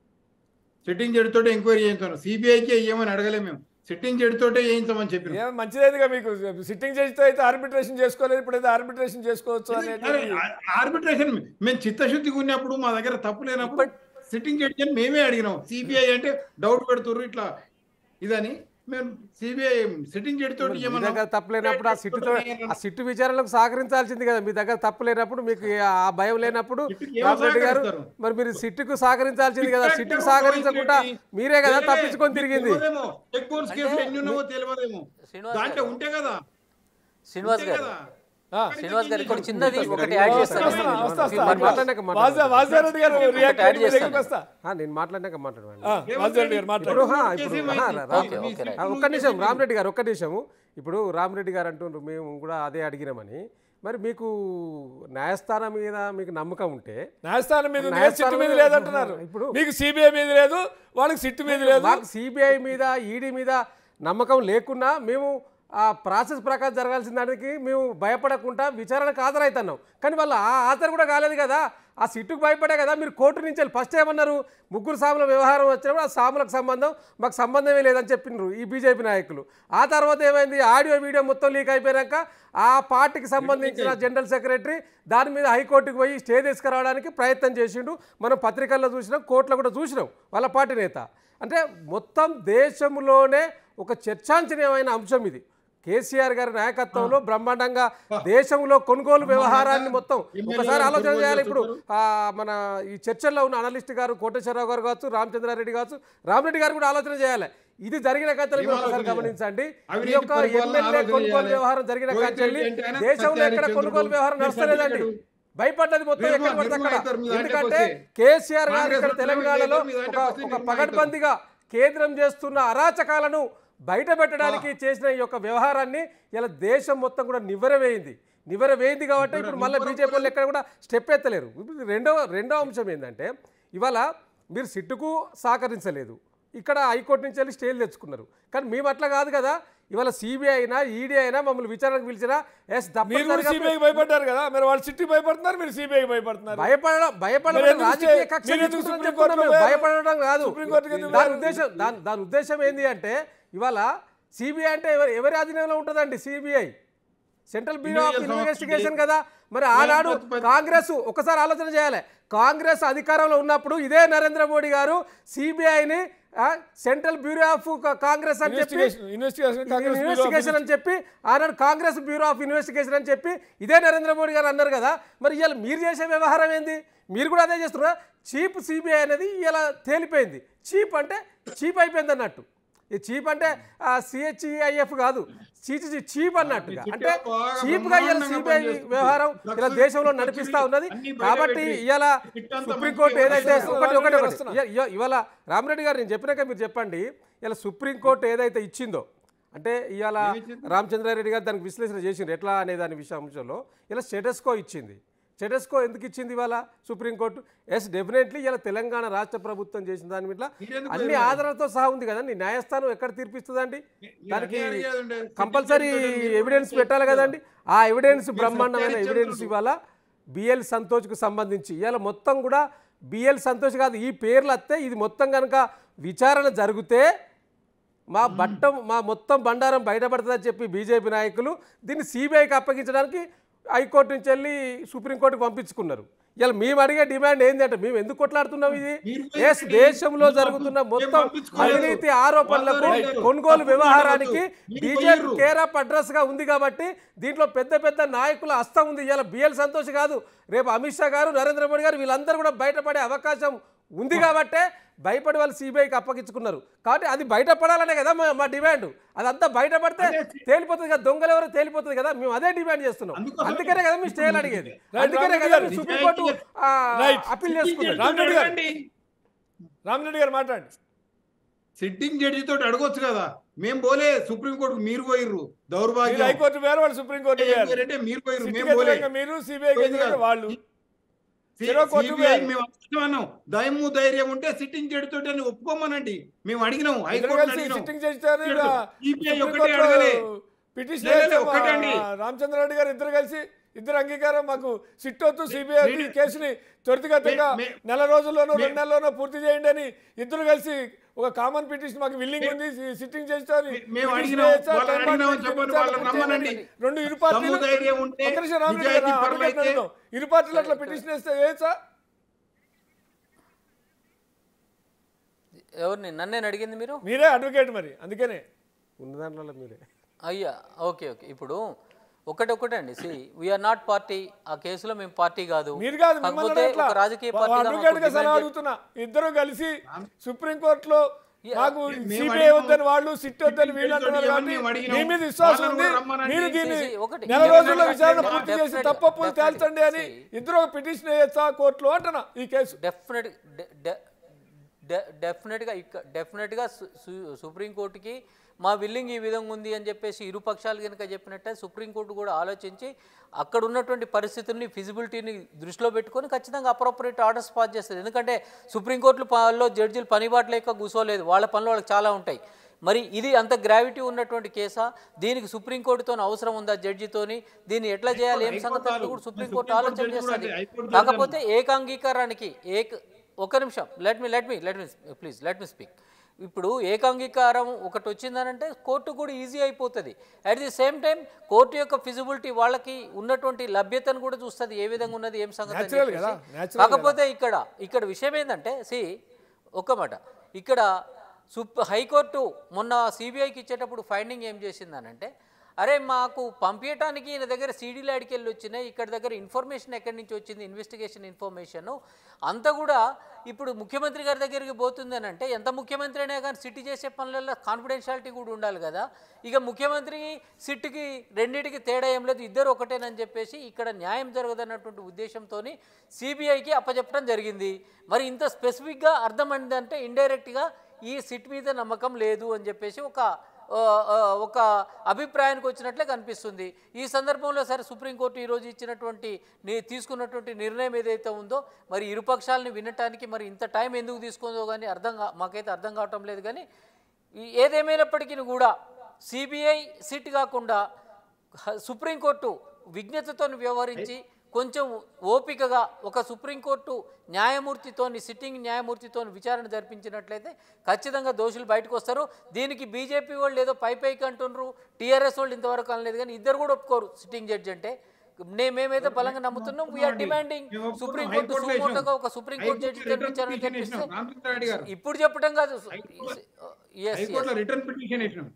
సిట్టింగ్ జడ్జి తోటి ఎంక్వైరీ చేయించాను సిబిఐకి వేయమని అడగలే మేము సిట్టింగ్ జడ్జి తోటే వేయించమని చెప్పినాం ఏం మంచిదేదిగా మీకు సిట్టింగ్ జడ్జితో అయితే ఆర్బిట్రేషన్ చేసుకోలేదు ఇప్పుడైతే ఆర్బిట్రేషన్ చేసుకోవచ్చు అనేది ఆర్బిట్రేషన్ మేము చిత్తశుద్ధిగా ఉన్నప్పుడు మా దగ్గర తప్పు లేనప్పుడు సిట్టింగ్ జడ్జి అని మేమే అడిగినాం సిబిఐ అంటే డౌట్ పెడుతుర్రు ఇట్లా ఇదని మేము సిబిఐ సిట్టింగ్ జడ్జి తోటి మీ ఏమన్నాం? దగ్గర తప్పు లేనప్పుడు ఆ సిట్టుతో ఆ సిట్టు విచారణలకు సహకరించాల్సింది కదా మీ దగ్గర తప్పు లేనప్పుడు మీకు ఆ భయం లేనప్పుడు సిట్టుకి ఏమో రామరెడ్డి గారు సహకరిస్తారు? మరి మీరు సిట్టుకు సహకరించాల్సింది కదా సిట్టుకు సహకరించకుండా మీరే కదా తెలియలే. తప్పించుకొని తిరిగింది తెలియదేమో. చెక్ బౌన్స్ కేసులు ఎన్ని ఉన్నావో తెలియదేమో శ్రీనివాస్ దాంట్లో గారు. ఉంటే కదా శ్రీనివాస్ ఉంటే గారు కదా ఆ, శ్రీనివాస్ గారు ఇక్కడ చిన్నది వస్తా, ఒకటి వస్తా, యాడ్ వస్తా, చేస్తాను వస్తా, నేను. వస్తా, వస్తా. మరి మాట్లాడినాక మాట్లాడదాం. వాసుదేవరెడ్డి గారు రియాక్ట్ యాడ్ అయ్యి మీ దగ్గరికి చేస్తాను. వస్తా ఆ, నేను మాట్లాడినాక మాట్లాడమండి ఆ, వాసుదేవరెడ్డి గారు మాట్లాడు ఇప్పుడు హా, ఇప్పుడు హా, రా- రా- ఓకే, ఓకే, రైట్. ఆ, ఒక్క నిమిషం రామరెడ్డి గారు ఒక్క నిమిషము ఇప్పుడు రామరెడ్డి గారు అంటుండ్రు మేము కూడా అదే అడిగినామని మరి మీకు న్యాయస్థానం మీద మీకు నమ్మకం ఉంటే న్యాయస్థానం మీద ఉంది న్యాయస్థానం సిట్టు మీద మీద- లేదంటున్నారు ఇప్పుడు- మీకు సిబిఐ మీద లేదు వాళ్ళకి సిట్టు మీద లేదు మాకు సిబిఐ మీద ఈడీ మీద నమ్మకం లేకున్నా మేము ఆ ప్రాసెస్ ప్రకారం జరగాల్సిన దానికి మేము భయపడకుండా విచారణకు హాజరవుతున్నాం కానీ వాళ్ళు ఆ హాజరు కూడా కాలేదు కదా ఆ సిట్టుకు భయపడే కదా మీరు కోర్టు నుంచి వెళ్ళి ఫస్ట్ ఏమన్నారు ముగ్గురు సాముల వ్యవహారం వచ్చినప్పుడు ఆ సాములకు సంబంధం మాకు సంబంధమే లేదని చెప్పినారు ఈ బీజేపీ నాయకులు ఆ తర్వాత ఏమైంది ఆడియో వీడియో మొత్తం లీక్ అయిపోయాక ఆ పార్టీకి సంబంధించిన జనరల్ సెక్రటరీ దాని మీద హైకోర్టుకు పోయి స్టే తీసుకురావడానికి ప్రయత్నం చేసిండు మనం పత్రికల్లో చూసినాం కోర్టులో కూడా చూసినాం వాళ్ళ పార్టీ నేత అంటే మొత్తం దేశంలోనే ఒక చర్చాంచనీయమైన అంశం ఇది కేసీఆర్ గారి నాయకత్వంలో బ్రహ్మాండంగా దేశంలో కొనుగోలు వ్యవహారాన్ని మొత్తం ఒకసారి ఆలోచన చేయాలి ఇప్పుడు ఆ, మన ఈ చర్చల్లో ఉన్న అనలిస్ట్ గారు కోటేశ్వరరావు గారు కావచ్చు రామచంద్రారెడ్డి కావచ్చు రామరెడ్డి గారు కూడా ఆలోచన చేయాలి ఇది జరిగిన కథలు మీరు ఏం ఒకసారి ఆలోచన గమనించండి ఈ అవినీతి యొక్క పరిపాలన ఎమ్మెల్యే ఆలోచన కొనుగోలు చేయాలి. వ్యవహారం జరిగిన రోహిత్ కాంచెల్లి రెడ్డి అంటే ఆయన దేశంలో సత్యారి ఎక్కడ కొనుగోలు చంద్రుడు, వ్యవహారం మీరు నడుస్తలేదండి సర్టిఫికెట్ భయపడ్డది మొత్తం నిర్మా- ఎక్కడ పడితే నిర్మా అక్కడ అవుతారు మీ దాంట్లోకి ఎందుకంటే వస్తే. కేసీఆర్ గారు కాంగ్రెస్ ఇక్కడ లో తెలంగాణలో మీ ఒక దాంట్లోకి వస్తే ఒక నిర్మా పగడ్బందీగా కేంద్రం చేస్తున్న అరాచకాలను బయట పెట్టడానికి చేసిన ఈ యొక్క వ్యవహారాన్ని ఇలా దేశం మొత్తం కూడా నివ్వెరవేయింది నివ్వెరవేయింది కాబట్టి ఇప్పుడు మళ్ళీ బీజేపీ వాళ్ళు ఎక్కడ కూడా స్టెప్ ఎత్తలేరు ఇప్పుడు రెండవ రెండవ అంశం ఏంటంటే ఇవాళ మీరు సిట్టుకు సహకరించలేదు ఇక్కడ హైకోర్టు నుంచి వెళ్ళి స్టేలు తెచ్చుకున్నారు కానీ మేము అట్లా కాదు కదా ఇవాళ సిబిఐ అయినా ఈడీ అయినా మమ్మల్ని విచారణకు పిలిచినా ఎస్ మీరు కూడా సిబిఐకి భయపడ్డారు కదా మీరు వాళ్ళు సిట్టు భయపడుతున్నారు మీరు సిబిఐకి భయపడుతున్నారు భయపడడం మరి భయపడడం ఎందుకు రాజకీయ చే- కక్ష మీరు ఎందుకు తీసుకుంటారని సుప్రీం చెప్తున్నాం కోర్టులో మేము. పోయారు? భయపడడం కాదు సుప్రీం కోర్టుకి ఎందుకు దాని పోయారు? ఉద్దేశం దాని దాని ఉద్దేశం ఏంటి అంటే ఇవాళ సిబిఐ అంటే ఎవరి ఎవరి ఆధీనంలో ఉంటుందండి CBI central bureau of Individual investigation సంస్థ కదా మరి ఆనాడు కాంగ్రెస్ ఒకసారి ఆలోచన చేయాలి కాంగ్రెస్ అధికారంలో ఉన్నప్పుడు ఇదే నరేంద్ర మోడీ గారు సిబిఐని సెంట్రల్ బ్యూరో ఆఫ్ కాంగ్రెస్ అని చెప్పి investigation investigation Congress bureau of investigation అని చెప్పి ఆనాడు కాంగ్రెస్ బ్యూరో ఆఫ్ ఇన్వెస్టిగేషన్ అని చెప్పి ఇదే నరేంద్ర మోడీ గారు అన్నారు కదా మరి ఇవాళ మీరు చేసే వ్యవహారం ఏంది మీరు కూడా అదే చేస్తున్నారా చీప్ సిబిఐ అనేది ఇలా తేలిపోయింది చీప్ అంటే చీప్ అయిపోయింది అన్నట్టు ఈ చీప్ అంటే సిహెచ్ఈఐఎఫ్ కాదు చీచి చీప్ అన్నట్టుగా అంటే బాగా చీప్గా ఇవాళ బ్రహ్మాండంగా సిబిఐ పనిచేస్తుంది. వ్యవహారం ఇలా లక్షలు దేశంలో లక్షలు నడిపిస్తా ఉన్నది అన్ని బయట కాబట్టి పెట్టి ఇవాళ ఇట్టంతా సుప్రీంకోర్టు మంచిగా ఏదైతే వస్తున్నారు. ఒకటి ఒకటి ఒకటి వస్తున్నారు. ఇ- ఇ- ఇవాళ రామరెడ్డి గారు నేను చెప్పినాక మీరు చెప్పండి ఇలా సుప్రీంకోర్టు ఏదైతే ఇచ్చిందో అంటే ఇవాళ రామచంద్రారెడ్డి గారు దానికి విశ్లేషణ చేసిండ్రు ఎట్లా అనే దాని విషయం అంశంలో ఇలా స్టేటస్కో ఇచ్చింది స్టేటస్కో ఎందుకు ఇచ్చింది ఇవాళ సుప్రీంకోర్టు ఎస్ డెఫినెట్లీ ఇలా తెలంగాణ రాష్ట్ర ప్రభుత్వం చేసిన దాని మీద మీరెందుకు అన్ని ఎదురు- ఆధారాలతో సహా ఉంది కదండి న్యాయస్థానం ఎక్కడ తీర్పిస్తుందండి మీరు దానికి అదే అడిగేదండి. కంపల్సరీ మీరు ఎవిడెన్స్ కూడా పెట్టాలి కదండి ఆ ఎవిడెన్స్ మీరు బ్రహ్మాండమైన సత్యాన్ని ఎవిడెన్స్ చెబుతున్నారు. ఇవాళ బిఎల్ సంతోష్కు సంబంధించి ఇవాళ మొత్తం కూడా బిఎల్ సంతోష్ కాదు ఈ పేర్లు వస్తే ఇది మొత్తం కనుక విచారణ జరిగితే మా బట్టం మా మొత్తం బండారం బయటపడుతుందని చెప్పి బీజేపీ నాయకులు దీన్ని సిబిఐకి అప్పగించడానికి హైకోర్టు నుంచి వెళ్ళి సుప్రీంకోర్టుకి పంపించుకున్నారు ఇలా మేము అడిగే డిమాండ్ ఏంటంటే మేము ఎందుకు కొట్లాడుతున్నాం ఇది మీరు ఎస్ పోయి దేశంలో మేము జరుగుతున్న పంపించుకోలేదు. మొత్తం పంపించుకోలేదు. అవినీతి ఆరోపణలకు వాళ్ళు కొనుగోలు తప్పు వ్యవహారానికి మాట్లాడొద్దు. మీరు బీజేపీ పోయిర్రు. కేర్ ఆఫ్ అడ్రస్ గా ఉంది కాబట్టి దీంట్లో పెద్ద పెద్ద నాయకుల హస్తం ఉంది ఇలా బిఎల్ సంతోష్ కాదు రేపు అమిత్ షా గారు నరేంద్ర మోడీ గారు వీళ్ళందరూ కూడా బయటపడే అవకాశం ఉంది కాబట్టే భయపడి వాళ్ళు సిబిఐకి అప్పగించుకున్నారు కాబట్టి అది బయటపడాలనే కదా మా మా డిమాండ్ అదంతా బయటపడితే అదే. తేలిపోతుంది కదా దొంగలు ఎవరో తేలిపోతుంది కదా మేము అదే డిమాండ్ చేస్తున్నాం అందుకోసం- అందుకనే కదా మీ స్టేలు అడిగేది రైట్, అందుకనే రామరెడ్డి కదా గారు, మీ సుప్రీంకోర్టు ఆ, రైట్. అప్పీల్ చేసుకున్నారు రామరెడ్డి గారు రామరెడ్డి గారు మాట్లాడండి సిట్టింగ్ జడ్జి తోటి అడగొచ్చు కదా మేము పోలే సుప్రీంకోర్టుకు మీరు పోయిర్రు మీరు దౌర్భాగ్యం హైకోర్టు వేరు వాళ్ళు సుప్రీంకోర్టు వేరు అంటే మీరు పోయిర్రు సిట్టికి మేము పోలే వ్యతిరేకంగా మీరు సిబిఐకి వ్యతిరేకంగా వాళ్ళు సి- చెరో కోర్టు సిబిఐ వేరు. మేము అన్నాం దయము ధైర్యం ఉంటే సిట్టింగ్ జడ్జి తోటి అని ఒప్పుకోమనండి మేము అడిగినాం ఇద్దరు హైకోర్టు కలిసి అడిగినాం సిట్టింగ్ చేస్తారు ఇక సిబిఐ ఒకటే సుప్రీంకోర్టులో అడగలే పిటిషన్ లేదు, లేదు, వేస్తే ఒక్కటే అండి. మా రామచంద్రారెడ్డి గారు ఇద్దరు కలిసి ఇద్దరు అంగీకారం మాకు సిట్ వద్దు సిబిఐ నేను- కేసుని త్వరితగతంగా మే- మే- నెల రోజుల్లోనో మే- రెండు నెలల్లోనో పూర్తి చేయండి అని ఇద్దరు కలిసి ఒక కామన్ పిటిషన్ మాకు విల్లింగ్ ఉంది సి- సిట్టింగ్ చేస్తారు మే- మేము అడిగినాం, వాళ్ళని అడిగినాం చెప్పండి, వాళ్ళని రమ్మనండి. రెండు ఇరు పార్టీలు దమ్ము ధైర్యం ఉంటే, ఒక్క నిమిషం రామరెడ్డి నిజాయితీ గారు, పరులైతే- అడగట్లేదు అడుగుదాం. ఇరు పార్టీలు అట్లా పిటిషన్ వేస్తే వేయచ్చా ఎవరిని నన్నేను అడిగింది మీరు మీరే అడ్వకేట్ మరి అందుకనే ఉన్న దాంట్లో మీరే అయ్యా ఓకే ఓకే ఇప్పుడు ఒకటి ఒకటే అండి సి వీఆర్ నాట్ పార్టీ ఆ కేసులో మేము పార్టీ కాదు మీరు కాదు మిమ్మల్ని కాకపోతే ఎట్లా? ఒక రాజకీయ వా- పార్టీగా అడ్వకేట్ గా మాకు సలహా డిమాండ్ అడుగుతున్నా ఇద్దరు కలిసి సుప్రీం కోర్టులో Yeah, మాకు మేము సిబిఐ అడిగాము. వద్దని వాళ్ళు సిట్ వద్దని వీళ్ళు అంటున్నారు ఇవన్నీ కాబట్టి అడిగినాం. మీ మీద విశ్వాసం వాళ్ళని ఉంది కూడా రమ్మనండి. మీరు దీన్ని See, see, ఒకటి. నెల Definitely, రోజుల్లో విచారణ definitely, పూర్తి చేసి definitely, తప్పప్పులు definitely. తేల్చండి అని See. ఇద్దరు ఒక పిటిషన్ వేయచ్చా కోర్టులో అంటున్నా ఈ కేసు డెఫినెట్ డెఫినెట్గా ఇక్కడ డెఫినెట్గా సు- సు- సుప్రీంకోర్టుకి మా విల్లింగ్ ఈ విధంగా ఉంది అని చెప్పేసి ఇరు పక్షాలు కనుక చెప్పినట్టే సుప్రీంకోర్టు కూడా ఆలోచించి అక్కడ ఉన్నటువంటి పరిస్థితుల్ని ఫిజిబిలిటీని దృష్టిలో పెట్టుకొని ఖచ్చితంగా అప్రోప్రియేట్ ఆర్డర్స్ పాస్ చేస్తుంది ఎందుకంటే సుప్రీంకోర్టులో పనిలో జడ్జీలు పనిబాటు లేక కూర్చోలేదు వాళ్ళ పనులు వాళ్ళకి చాలా ఉంటాయి మరి ఇది అంత గ్రావిటీ ఉన్నటువంటి కేసా దీనికి సుప్రీంకోర్టుతో అవసరం ఉందా జడ్జితోని దీన్ని ఎట్లా చేయాలి ఏం సంగతి అనేది కూడా సుప్రీంకోర్టు సుప్రీంకోర్టు ఆలోచన జడ్జి కూడా చేస్తుంది అంతే, హైకోర్టు కాకపోతే ఏకాంగీకారానికి ఏక ఒక నిమిషం let me let me let me please let me speak ఇప్పుడు ఏకాంగీకారం ఒకటి వచ్చిందనంటే కోర్టు కూడా ఈజీ అయిపోతుంది at the same time court యొక్క ఫిజిబిలిటీ వాళ్ళకి ఉన్నటువంటి లభ్యతను కూడా చూస్తుంది ఏ విధంగా ఉన్నది ఏం సంగతి అని Natural కదా, చెప్పేసి. natural కాకపోతే ఇక్కడ ఇక్కడ విషయం ఏంటంటే సి ఒక్క మాట ఇక్కడ సుప్ హైకోర్టు మొన్న సిబిఐకి ఇచ్చేటప్పుడు ఫైండింగ్ ఏం చేసిందనంటే అరే మాకు పంపించడానికి ఈయన దగ్గర సీడీలు అడికెళ్ళి వచ్చినాయి ఇక్కడ దగ్గర ఇన్ఫర్మేషన్ ఎక్కడి నుంచి వచ్చింది ఇన్వెస్టిగేషన్ ఇన్ఫర్మేషన్ అంతా కూడా ఇప్పుడు ముఖ్యమంత్రి గారి దగ్గరికి పోతుంది అని అంటే ఎంత ముఖ్యమంత్రి అయినా కానీ సిటీ చేసే పనులలో కాన్ఫిడెన్షియాలిటీ కూడా ఉండాలి కదా ఇక ముఖ్యమంత్రి సిట్కి రెండింటికి తేడా ఏం లేదు ఇద్దరు ఒకటేనని చెప్పేసి ఇక్కడ న్యాయం జరగదన్నటువంటి ఉద్దేశంతో సిబిఐకి అప్పచెప్పడం జరిగింది మరి ఇంత స్పెసిఫిక్గా అర్థమైందంటే ఇండైరెక్ట్గా ఈ సిట్ మీద నమ్మకం లేదు అని చెప్పేసి ఒక ఆ, ఆ, ఒక అభిప్రాయానికి వచ్చినట్లే కనిపిస్తుంది ఈ సందర్భంలో సరే సుప్రీంకోర్టు ఈరోజు ఇచ్చినటువంటి ని తీసుకున్నటువంటి నిర్ణయం ఏదైతే ఉందో మరి ఇరుపక్షాలని వినటానికి మరి ఇంత టైం ఎందుకు తీసుకుందో కానీ అర్థం కా మాకైతే అర్థం కావటం లేదు కానీ ఈ- ఏదేమైనప్పటికీ కూడా సిబిఐ సిట్ కాకుండా హ- సుప్రీంకోర్టు విజ్ఞతతో వ్యవహరించి కొంచెం ఓపికగా ఒక సుప్రీంకోర్టు న్యాయమూర్తితోని సిట్టింగ్ న్యాయమూర్తితోని విచారణ జరిపించినట్లయితే ఖచ్చితంగా దోషులు బయటకు వస్తారు దీనికి బీజేపీ వాళ్ళు ఏదో పై పైకి అంటున్నారు టీఆర్ఎస్ వాళ్ళు ఇంతవరకు అనలేదు కానీ ఇద్దరు కూడా ఒప్పుకోరు సిట్టింగ్ జడ్జి అంటే నే మేమైతే బలంగా నమ్ముతున్నాం వీఆర్ డిమాండింగ్ మేము ఒప్పుకున్నాం. సుప్రీంకోర్టు హైకోర్టులో సుమోటోగా వేసినాం. ఒక సుప్రీంకోర్టు హైకోర్టులో జడ్జితో రిటర్న్ విచారణ పిటిషన్ జరిపిస్తే వేసినాం. రామచంద్రారెడ్డి గారు ఇప్పుడు చెప్పడం కాదు హైకోర్టు- ఎస్ హైకోర్టులో రిటర్న్ పిటిషన్ వేసినాం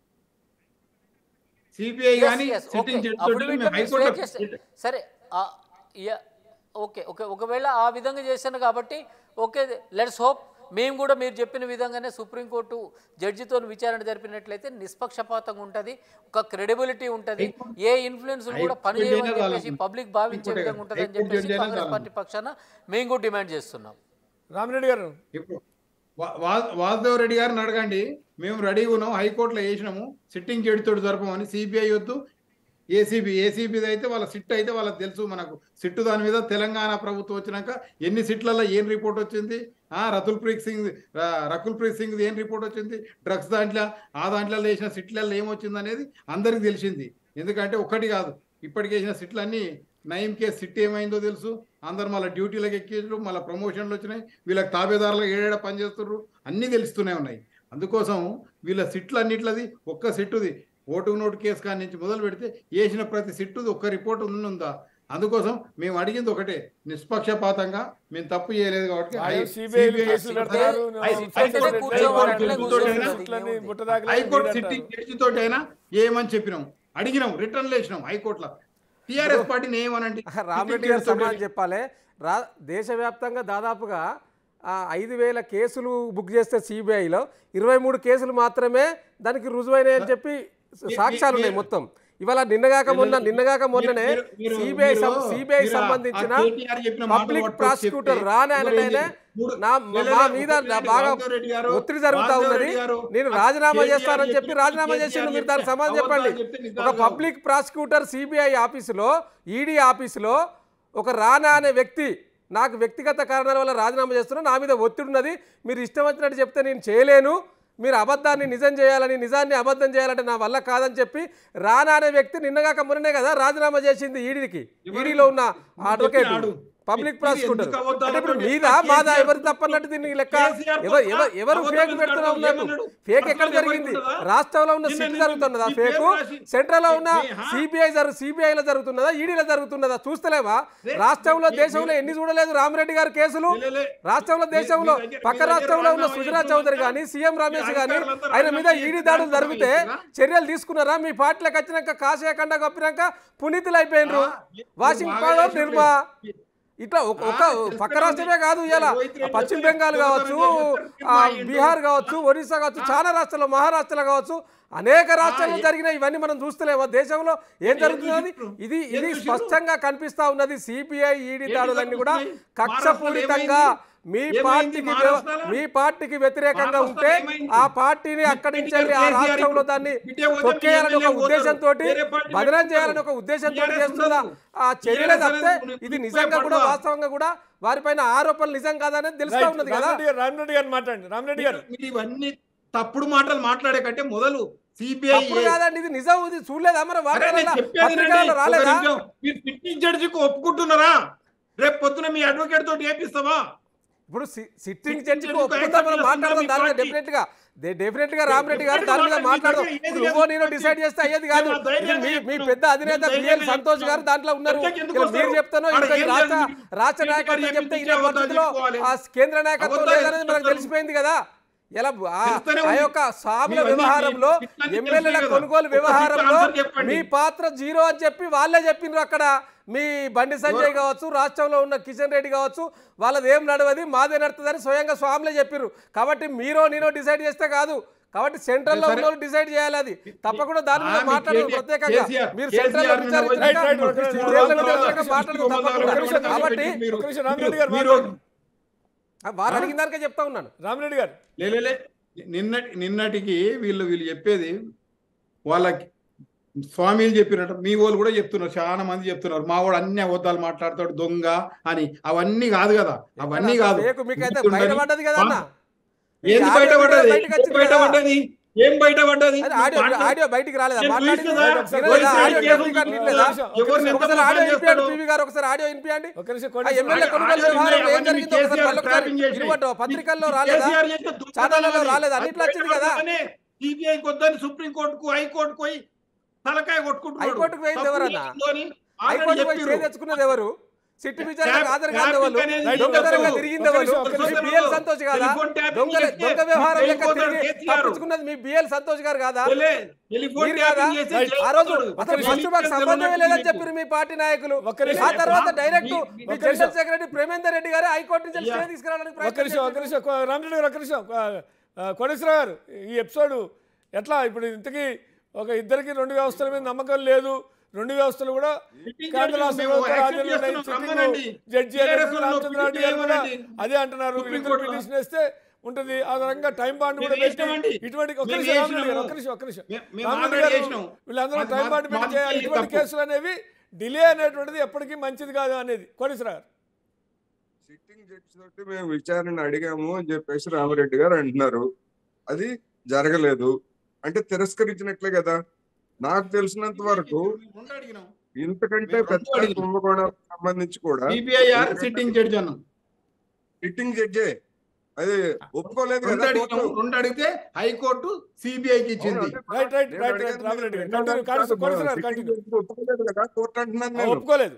సిబిఐ Yes, కానీ yes, సిట్టింగ్ okay. జడ్జి అప్పుడు తోటి వీటిలో మేము మీరు స్వేర్ హైకోర్టులో చేస్తే- సరే ఆ, యా, ఓకే ఓకే ఒకవేళ ఆ విధంగా చేశాను కాబట్టి ఓకే లెట్స్ హోప్ మేము కూడా మీరు చెప్పిన విధంగానే సుప్రీంకోర్టు జడ్జితో విచారణ జరిపినట్లయితే నిష్పక్షపాతంగా ఉంటుంది ఒక క్రెడిబిలిటీ ఉంటుంది ఏ ఇన్ఫ్లుయెన్స్ కూడా హైకోర్టు పనిచేయమని జడ్జి చెప్పేసి అయినా పబ్లిక్ భావించే హైకోర్టు విధంగా ఉంటుందని హైకోర్టు చెప్పేసి జడ్జి అయినా కాంగ్రెస్ చాలు. పార్టీ పక్షాన మేము కూడా డిమాండ్ చేస్తున్నాం రామిరెడ్డి గారు ఇప్పుడు వా- వా- వాసుదేవ్ రెడ్డి గారిని అడగండి మేము రెడీగా ఉన్నాం హైకోర్టులో వేసినాము సిట్టింగ్ జడ్జి తోటి జరపమని సిబిఐ వద్దు ఏసీబీ ఏసీబీది అయితే వాళ్ళ సిట్ అయితే వాళ్ళకి తెలుసు మనకు సిట్టు దాని మీద తెలంగాణ ప్రభుత్వం వచ్చినాక ఎన్ని సిట్లలో ఏం రిపోర్ట్ వచ్చింది ఆ రతుల్ ప్రీత్ సింగ్ ర- రకుల్ ప్రీత్ సింగ్ ఏం రిపోర్ట్ వచ్చింది డ్రగ్స్ దాంట్లో ఆ దాంట్లో వేసిన సిట్లలో ఏమొచ్చింది అనేది అందరికి తెలిసింది ఎందుకంటే ఒక్కటి కాదు ఇప్పటికి వేసిన సిట్లు అన్నీ నయం కేసు సిట్ ఏమైందో తెలుసు అందరు మళ్ళీ డ్యూటీలకు ఎక్కించారు మళ్ళీ ప్రమోషన్లు వచ్చినాయి వీళ్ళకి తాబేదారులకు ఏడేడ పనిచేస్తున్నారు అన్నీ తెలుస్తూనే ఉన్నాయి అందుకోసం వీళ్ళ సిట్లు అన్నిట్లది ఒక్క సిట్టుది ఓటు నోటు కేసు కాడి నుంచి మొదలు పెడితే వేసిన ప్రతి సిట్టుది ఒక్క రిపోర్ట్ ఉందా అందుకోసం మేము అడిగింది ఒకటే నిష్పక్షపాతంగా మేము తప్పు చేయలేదు కాబట్టి ఆయన హై- CBI లు CBI కేసులు పెడతారు, హై- సిట్ హైకోర్టు అంటే కూర్చోమని అట్లే హైకోర్టు కూర్చోమని తోటైనా- సిట్లన్నీ ఏముంది? బుట్టదాకా హైకోర్టు లేదంటారు. సిట్టింగ్ జడ్జి తోటి అయినా ఏమని చెప్పినాం అడిగినాం రిటర్న్ వేసినాం హైకోర్టులో టిఆర్ఎస్ పార్టీని ఏమనండి రామరెడ్డి గారు సమాధానం చెప్పాలి రా దేశవ్యాప్తంగా దాదాపుగా ఆ, ఐదు వేల కేసులు బుక్ చేస్తే సిబిఐలో ఇరవై మూడు కేసులు మాత్రమే దానికి రుజువైనాయని చెప్పి సాక్ష్యాలు ఉన్నాయి మొత్తం ఇవాళ నిన్నగాక మొన్న నిన్నగాక మొన్ననే మీరు- మీరు- సిబిఐ మీరు- సిబిఐ మీరు ఆ సంబంధించిన కేటీఆర్ చెప్పిన మాటలు పబ్లిక్ పట్టుకొని ప్రాసిక్యూటర్ చెప్తే రానే ఎవరైంది? అనటైనే మూడు- నా లే, లే, మా లే, మీద ఒకటి నా లేదు, బాగా వాసుదేవ్ రెడ్డి గారు, ఒత్తిడి జరుగుతా వాసుదేవ్ ఉన్నది రెడ్డి గారు, నేను ఆ రాజీనామా కేటీఆర్ చేస్తానని చెప్పి చెప్పి రాజీనామా కేటీఆర్ చేసిండు మీరు దానికి చెప్తే సమాధానం అబద్ధాలు చెప్పండి చెప్తే ఒక నిజాలు. పబ్లిక్ ప్రాసిక్యూటర్ సిబిఐ ఆఫీసులో ఈడీ ఆఫీసులో ఒక రానా అనే వ్యక్తి నాకు వ్యక్తిగత కారణాల వల్ల రాజీనామా చేస్తున్నా నా మీద ఒత్తిడి ఉన్నది మీరు ఇష్టం వచ్చినట్టు చెప్తే నేను చేయలేను మీరు అబద్ధాన్ని నిజం చేయాలని నిజాన్ని అబద్ధం చేయాలంటే నా వల్ల కాదని చెప్పి రానా అనే వ్యక్తి నిన్నగాక మొన్ననే కదా రాజీనామా చేసింది ఈడీకి ఈడీలో ఉన్న అడ్వకేట్ చెప్పినాడు. పబ్లిక్ ఇది ప్రాసిక్యూటర్ ఎందుకు అబద్ధాలు అంటే ఇప్పుడు అంటే మీదా మాదా ఎవరు తప్పన్నట్టు దీన్ని లెక్క కేసీఆర్ ఎవరు ఎవరు తప్ప ఎవరు అబద్ధం ఫేక్ ఎందుకు పెడుతున్నా ఆడతాడు? ఉన్నట్టు ఏమన్నాడు? ఫేక్ ఎక్కడ పర్సనల్ జరిగింది ఎవరికి ఉంటుందా? రాష్ట్రంలో ఉన్న నిన్న సిట్ నిన్న జరుగుతున్నదా మీ ఫేక్ పేరు రాసి- సెంట్రల్ లో ఉన్న మీ- హా? సిబిఐ జరుగు సిబిఐలో జరుగుతున్నదా ఈడీలో జరుగుతున్నదా చూస్తలేవా రాష్ట్రంలో మీ- దేశంలో ఎన్ని చూడలేదు రామరెడ్డి గారి కేసులు లే, లే. రాష్ట్రంలో మీ- దేశంలో మీ దగ్గర- పక్క మీ దగ్గర రాష్ట్రంలో ఉన్న రాజీనామా సుజనా చేస్తున్నారు చౌదరి కదా? కానీ సీఎం రమేష్ మీ కానీ అధికారులంతా ఆయన మీద రాజీనామా ఈడీ చేసి దాడులు రాజీనామా జరిగితే చేసిరా? చర్యలు తీసుకున్నారా మీ పార్టీలకు వచ్చినాక కాసేయకుండా కప్పినాక పునీతులు అయిపోయినరు ఆ, వాషింగ్ బాగా పౌడర్ చేసిండ్రు. నిర్మా ఇట్లా ఒక ఒక ఆ, పక్క తెలుసుకున్నాం. రాష్ట్రమే కాదు ఇలా రోహిత్ రెడ్డి పశ్చిమ వచ్చి బెంగాల్ కావచ్చు దొంగతనం ఆ, చేసి బీహార్ కావచ్చు ఒరిస్సా కావచ్చు చాలా రాష్ట్రాల్లో మహారాష్ట్రలో కావచ్చు అనేక రాష్ట్రాల్లో ఏ- జరిగిన ఇవన్నీ మనం చూస్తలేమా దేశంలో ఏం జరుగుతున్నది చూసిండ్రు? ఇది ఏం ఇది చూసిండ్రు? స్పష్టంగా కనిపిస్తా ఉన్నది సిపిఐ ఈడీ ఏంటి దాడులన్నీ కూడా జరుగుతున్నాయి? కక్షపూరితంగా మహారాష్ట్రలో మీ ఏమైంది? పార్టీకి వ్యవ- మహారాష్ట్రలో? మీ పార్టీకి వ్యతిరేకంగా ఉంటే మహారాష్ట్రలో ఏమైంది? ఆ పార్టీని అక్కడి నుంచి వెళ్ళి ఆ కేసీఆర్ రాష్ట్రంలో దాన్ని ఇటే పోతే తొక్కేయాలని ఒక ఎమ్మెల్యే పోతారు. ఉద్దేశంతో వేరే పార్టీ బదనం పెట్టుకుంటారు. చేయాలని ఒక ఉద్దేశంతో TRS చేస్తున్న ఉండదు. ఆ చర్యలే TRS తప్పితే అనేది ఇది ఇప్పుడు నిజంగా కూడా పడవా? వాస్తవంగా కూడా వారిపైన ఆరోపణలు నిజం కాదనేది తెలుస్తా రైట్. ఉన్నది కదా రామరెడ్డి గారు రామరెడ్డి గారు మాట్లాడండి రామరెడ్డి గారు మీరు ఇవన్నీ తప్పుడు మాటలు మాట్లాడే కంటే మొదలు సిబిఐ తప్పుడు కాదండి ఇది నిజం ఇది చూడలేదా మరి వార్తలలో పత్రికలలో రాలేదా మీరు సిట్టింగ్ జడ్జికి ఒప్పుకుంటున్నారా రేపు పొద్దున మీ అడ్వకేట్ తోటి ఏపిస్తావా ఇప్పుడు సి- సిట్టింగ్ సిట్టింగ్ జడ్జికి జడ్జికి ఒప్పుకుంటా మనం యాక్సెప్ట్ మాట్లాడదాం చేస్తుందా దాని మీ మీద పార్టీ? డెఫినెట్ గా డెఫినెట్ గా రామరెడ్డి గారు డెఫినెట్ దాని మీద మాట్లాడండి. మాట్లాడదాం ఏది ఇప్పుడు కాదు. నువ్వో నేను డిసైడ్ చేస్తే అయ్యేది కాదు మేము ధైర్యంగా ఇది మీ మీ చెప్తున్నాం. పెద్ద అధినేత మేము బిఎల్ ధైర్యంగా సంతోష్ గారు చెప్తున్నాం. దాంట్లో ఉన్నారు చర్చకి ఎందుకు ఇక్కడ మీరు వస్తారు? చెప్తానో ఆడ ఇంకా ఈ ఏం రాష్ట్ర లేదు. రాష్ట్ర ఇంటికాడ నాయకత్వం ఏం చెప్తే ఇదే పిచ్చి పద్ధతిలో అబద్ధాలు ఆ కేంద్ర నాయకత్వం అబద్ధాలు లేదనేది మనకు చెప్తారు. తెలిసిపోయింది కదా ఇలా ఆ- తెలుస్తూనే ఆ ఉంది. యొక్క సాముల మీవన్నీ వ్యవహారంలో మీ- ఇట్లాంటి ఎమ్మెల్యేల తెలుసు కదా. కొనుగోలు ఒక వ్యవహారంలో ఆన్సర్ చెప్పండి. మీ పాత్ర జీరో అని చెప్పి వాళ్ళే చెప్పిండ్రు అక్కడ మీ బండి సంజయ్ కావచ్చు రాష్ట్రంలో ఉన్న కిషన్ రెడ్డి కావచ్చు వాళ్ళది ఏం నడవది మాదే నడుతుందని స్వయంగా స్వాములే చెప్పిర్రు కాబట్టి మీరో నేనో డిసైడ్ చేస్తే కాదు కాబట్టి సెంట్రల్ లో సరే. ఉన్న వాళ్ళు డిసైడ్ చేయాలి అది తప్పకుండా దాని మీద ఆ, మీ మాట్లాడదు కేటీ- ప్రత్యేకంగా కేసీఆర్ మీరు కేసీఆర్ సెంట్రల్ లో నిన్న విచారించాక రైట్, రైట్, ఒక నిమిషం, స్టేట్ల మీద ఒక విచారించాక నిమిషం, మాట్లాడదు ఒక తప్పకుండా. నిమిషం, కాబట్టి మీరు- ఒక నిమిషం రామరెడ్డి గారు మీరు మాట్లాడండి. వారు అడిగిన దానికే చెప్తా ఉన్నాను రామరెడ్డి గారు లేలే నిన్నటి నిన్నటికి వీళ్ళు వీళ్ళు చెప్పేది వాళ్ళకి స్వామీలు చెప్పినట్టు మీ వాళ్ళు కూడా చెప్తున్నారు చాలా మంది చెప్తున్నారు మా వాడు అన్ని అబద్ధాలు మాట్లాడతాడు దొంగ అని అవన్నీ కాదు కదా అవన్నీ కాదు ఫేక్ మీకైతే గుర్తుండని- బయటపడ్డది కదా అన్న ఏంది ఈ బయట ఆడియో పడ్డది బయటకు వచ్చింది బయట కదా. పడ్డది ఏం బయట పడ్డది అరే ఆడియో ఆడియో బయటికి రాలేదా నేను మాట్లాడింది చూస్తున్నా. వినలేదా? Rohith audio Reddy tape record వినలేదా? ఎవరిని ఎంత ఒకసారి ఆడియో మోసం వినిపించండి చేస్తాడో. పీవీ గారు ఒకసారి ఆడియో వినిపించండి ఒక నిమిషం ఆ కొంచెం ఎమ్మెల్యే ఆడియో కొనుగోలు ఉన్నాయి, వ్యవహారంలో ఏం అవన్నీ జరిగిందో ఒకసారి కేసీఆర్ మళ్ళొకసారి ట్రాపింగ్ చేసినాయి. వినబడ్డా పత్రికల్లో ఈ రాలేదా కేసీఆర్ చేస్తే దుర్మార్గం ఛానళ్ళలో అది. రాలేదా? అది అన్నిట్లో వచ్చింది కదా. బయటపడగానే సిబిఐ కొద్దని సుప్రీం కోర్టుకు హైకోర్టుకు పోయి తలకాయ కొట్టుకుంటున్నాడు హైకోర్టుకు పోయింది తప్పు ఎవరన్నా? చేసిండు అని already హైకోర్టు పోయి చెప్పిర్రు. చేయి తెచ్చుకున్నది ఎవరు సిట్టు విచారణకు ట్యాప్- హాజరు ట్యాపింగ్ కాని వాళ్ళు అనేది రైట్ దొంగతనంగా ఉండదు. తిరిగింది ఒక ఎవరు నిమిషం, ఒక మీ నిమిషం. బిఎల్ సంతోష్ కాదా టెలిఫోన్ ట్యాపింగ్ దొంగ చేస్తే దొంగ వ్యవహారం లెక్క వెళ్ళిపోతాడు తిరిగి కేసీఆర్. తప్పించుకున్నది మీ బిఎల్ సంతోష్ గారు కాదా లే, టెలిఫోన్ మీరు ట్యాపింగ్ కాదా? చేసి రైట్. జైలు ఆ రోజు పోతాడు. అసలు అసలు ఫస్ట్ మాకు మీకు సంబంధమే తెలియదు లేదని మీకు. చెప్పారు మీ పార్టీ నాయకులు ఒక్క నిమిషం. ఆ తర్వాత మీ- డైరెక్ట్ మీ- మీ ఒక్క జనరల్ నిమిషం. సెక్రటరీ ప్రేమేందర్ రెడ్డి గారు హైకోర్టు నుంచి యా. స్టే తీసుకురావడానికి ఒక్క ప్రయత్నం నిమిషం ఒక్క చేశారు. నిమిషం కొ- రామరెడ్డి గారు ఒక్క నిమిషం కొ- ఆ, కోటేశ్వర గారు ఈ ఎపిసోడ్ ఎట్లా ఇప్పుడు ఇంతకీ ఒక ఇద్దరికి రెండు వ్యవస్థల మీద నమ్మకం లేదు రెండు వ్యవస్థలు కూడా సిట్టింగ్ కేంద్ర జడ్జి రాష్ట్ర మేము ప్రభుత్వాలు యాక్సెప్ట్ హాజరు ఉన్నాయి. చేస్తున్నాం, సిట్టింగ్ రమ్మనండి. జడ్జి TRS అనేటువంటి లో రామచంద్రారెడ్డి గారు కూడా పిటిషన్ అదే అంటున్నారు సుప్రీం వీళ్ళిద్దరు కోర్టులో. పిటిషన్ వేస్తే ఉంటుంది ఆ రకంగా టైం బాండ్ కూడా మేము వేసినామండి. పెట్టి ఇటువంటి ఒక్క మేము నిమిషం రామరెడ్డి గారు, వేసినాము. ఒక్క నిమిషం ఒక్క నిమిషం మే- మేము రామరెడ్డి already గారు, చేసినాం. వీళ్ళందరూ మాది- టైం బాండ్ పెట్టి మాది చేయాలి చేయాలి ఇటువంటి తప్పు. కేసులు అనేవి డిలే అనేటువంటిది ఎప్పటికీ మంచిది కాదు అనేది కోటేశ్వర గారు సిట్టింగ్ జడ్జి తోటి మేము విచారణ అడిగాము అని చెప్పేసి రామరెడ్డి గారు అంటున్నారు అది జరగలేదు అంటే తిరస్కరించినట్లే కదా నాకు తెలిసినంత వరకు రెండు అడిగినాం. ఇంతకంటే మేము పెద్ద రెండు అడిగినాం. కుంభకోణాలకు సంబంధించి కూడా సిబిఐఆర్ సిట్టింగ్ జడ్జి అన్నాం సిట్టింగ్ జడ్జే అది ఒప్పుకోలేదు రెండు కదా అడిగినాం కోర్టు. రెండు అడిగితే హైకోర్టు సిబిఐకి ఇచ్చింది అవును, అంటే రైట్ రైట్ నేను రైట్ అడిగేది రైట్ రామరెడ్డి గారు రెండో కంటిన్యూ దానికి కాదు కాదు, కోటేశ్వర గారు సిట్టింగ్ కంటిన్యూ జడ్జి ఒప్పుకోలేదు కదా కోర్టు అంటున్నాను ఆ, నేను ఒప్పుకోలేదు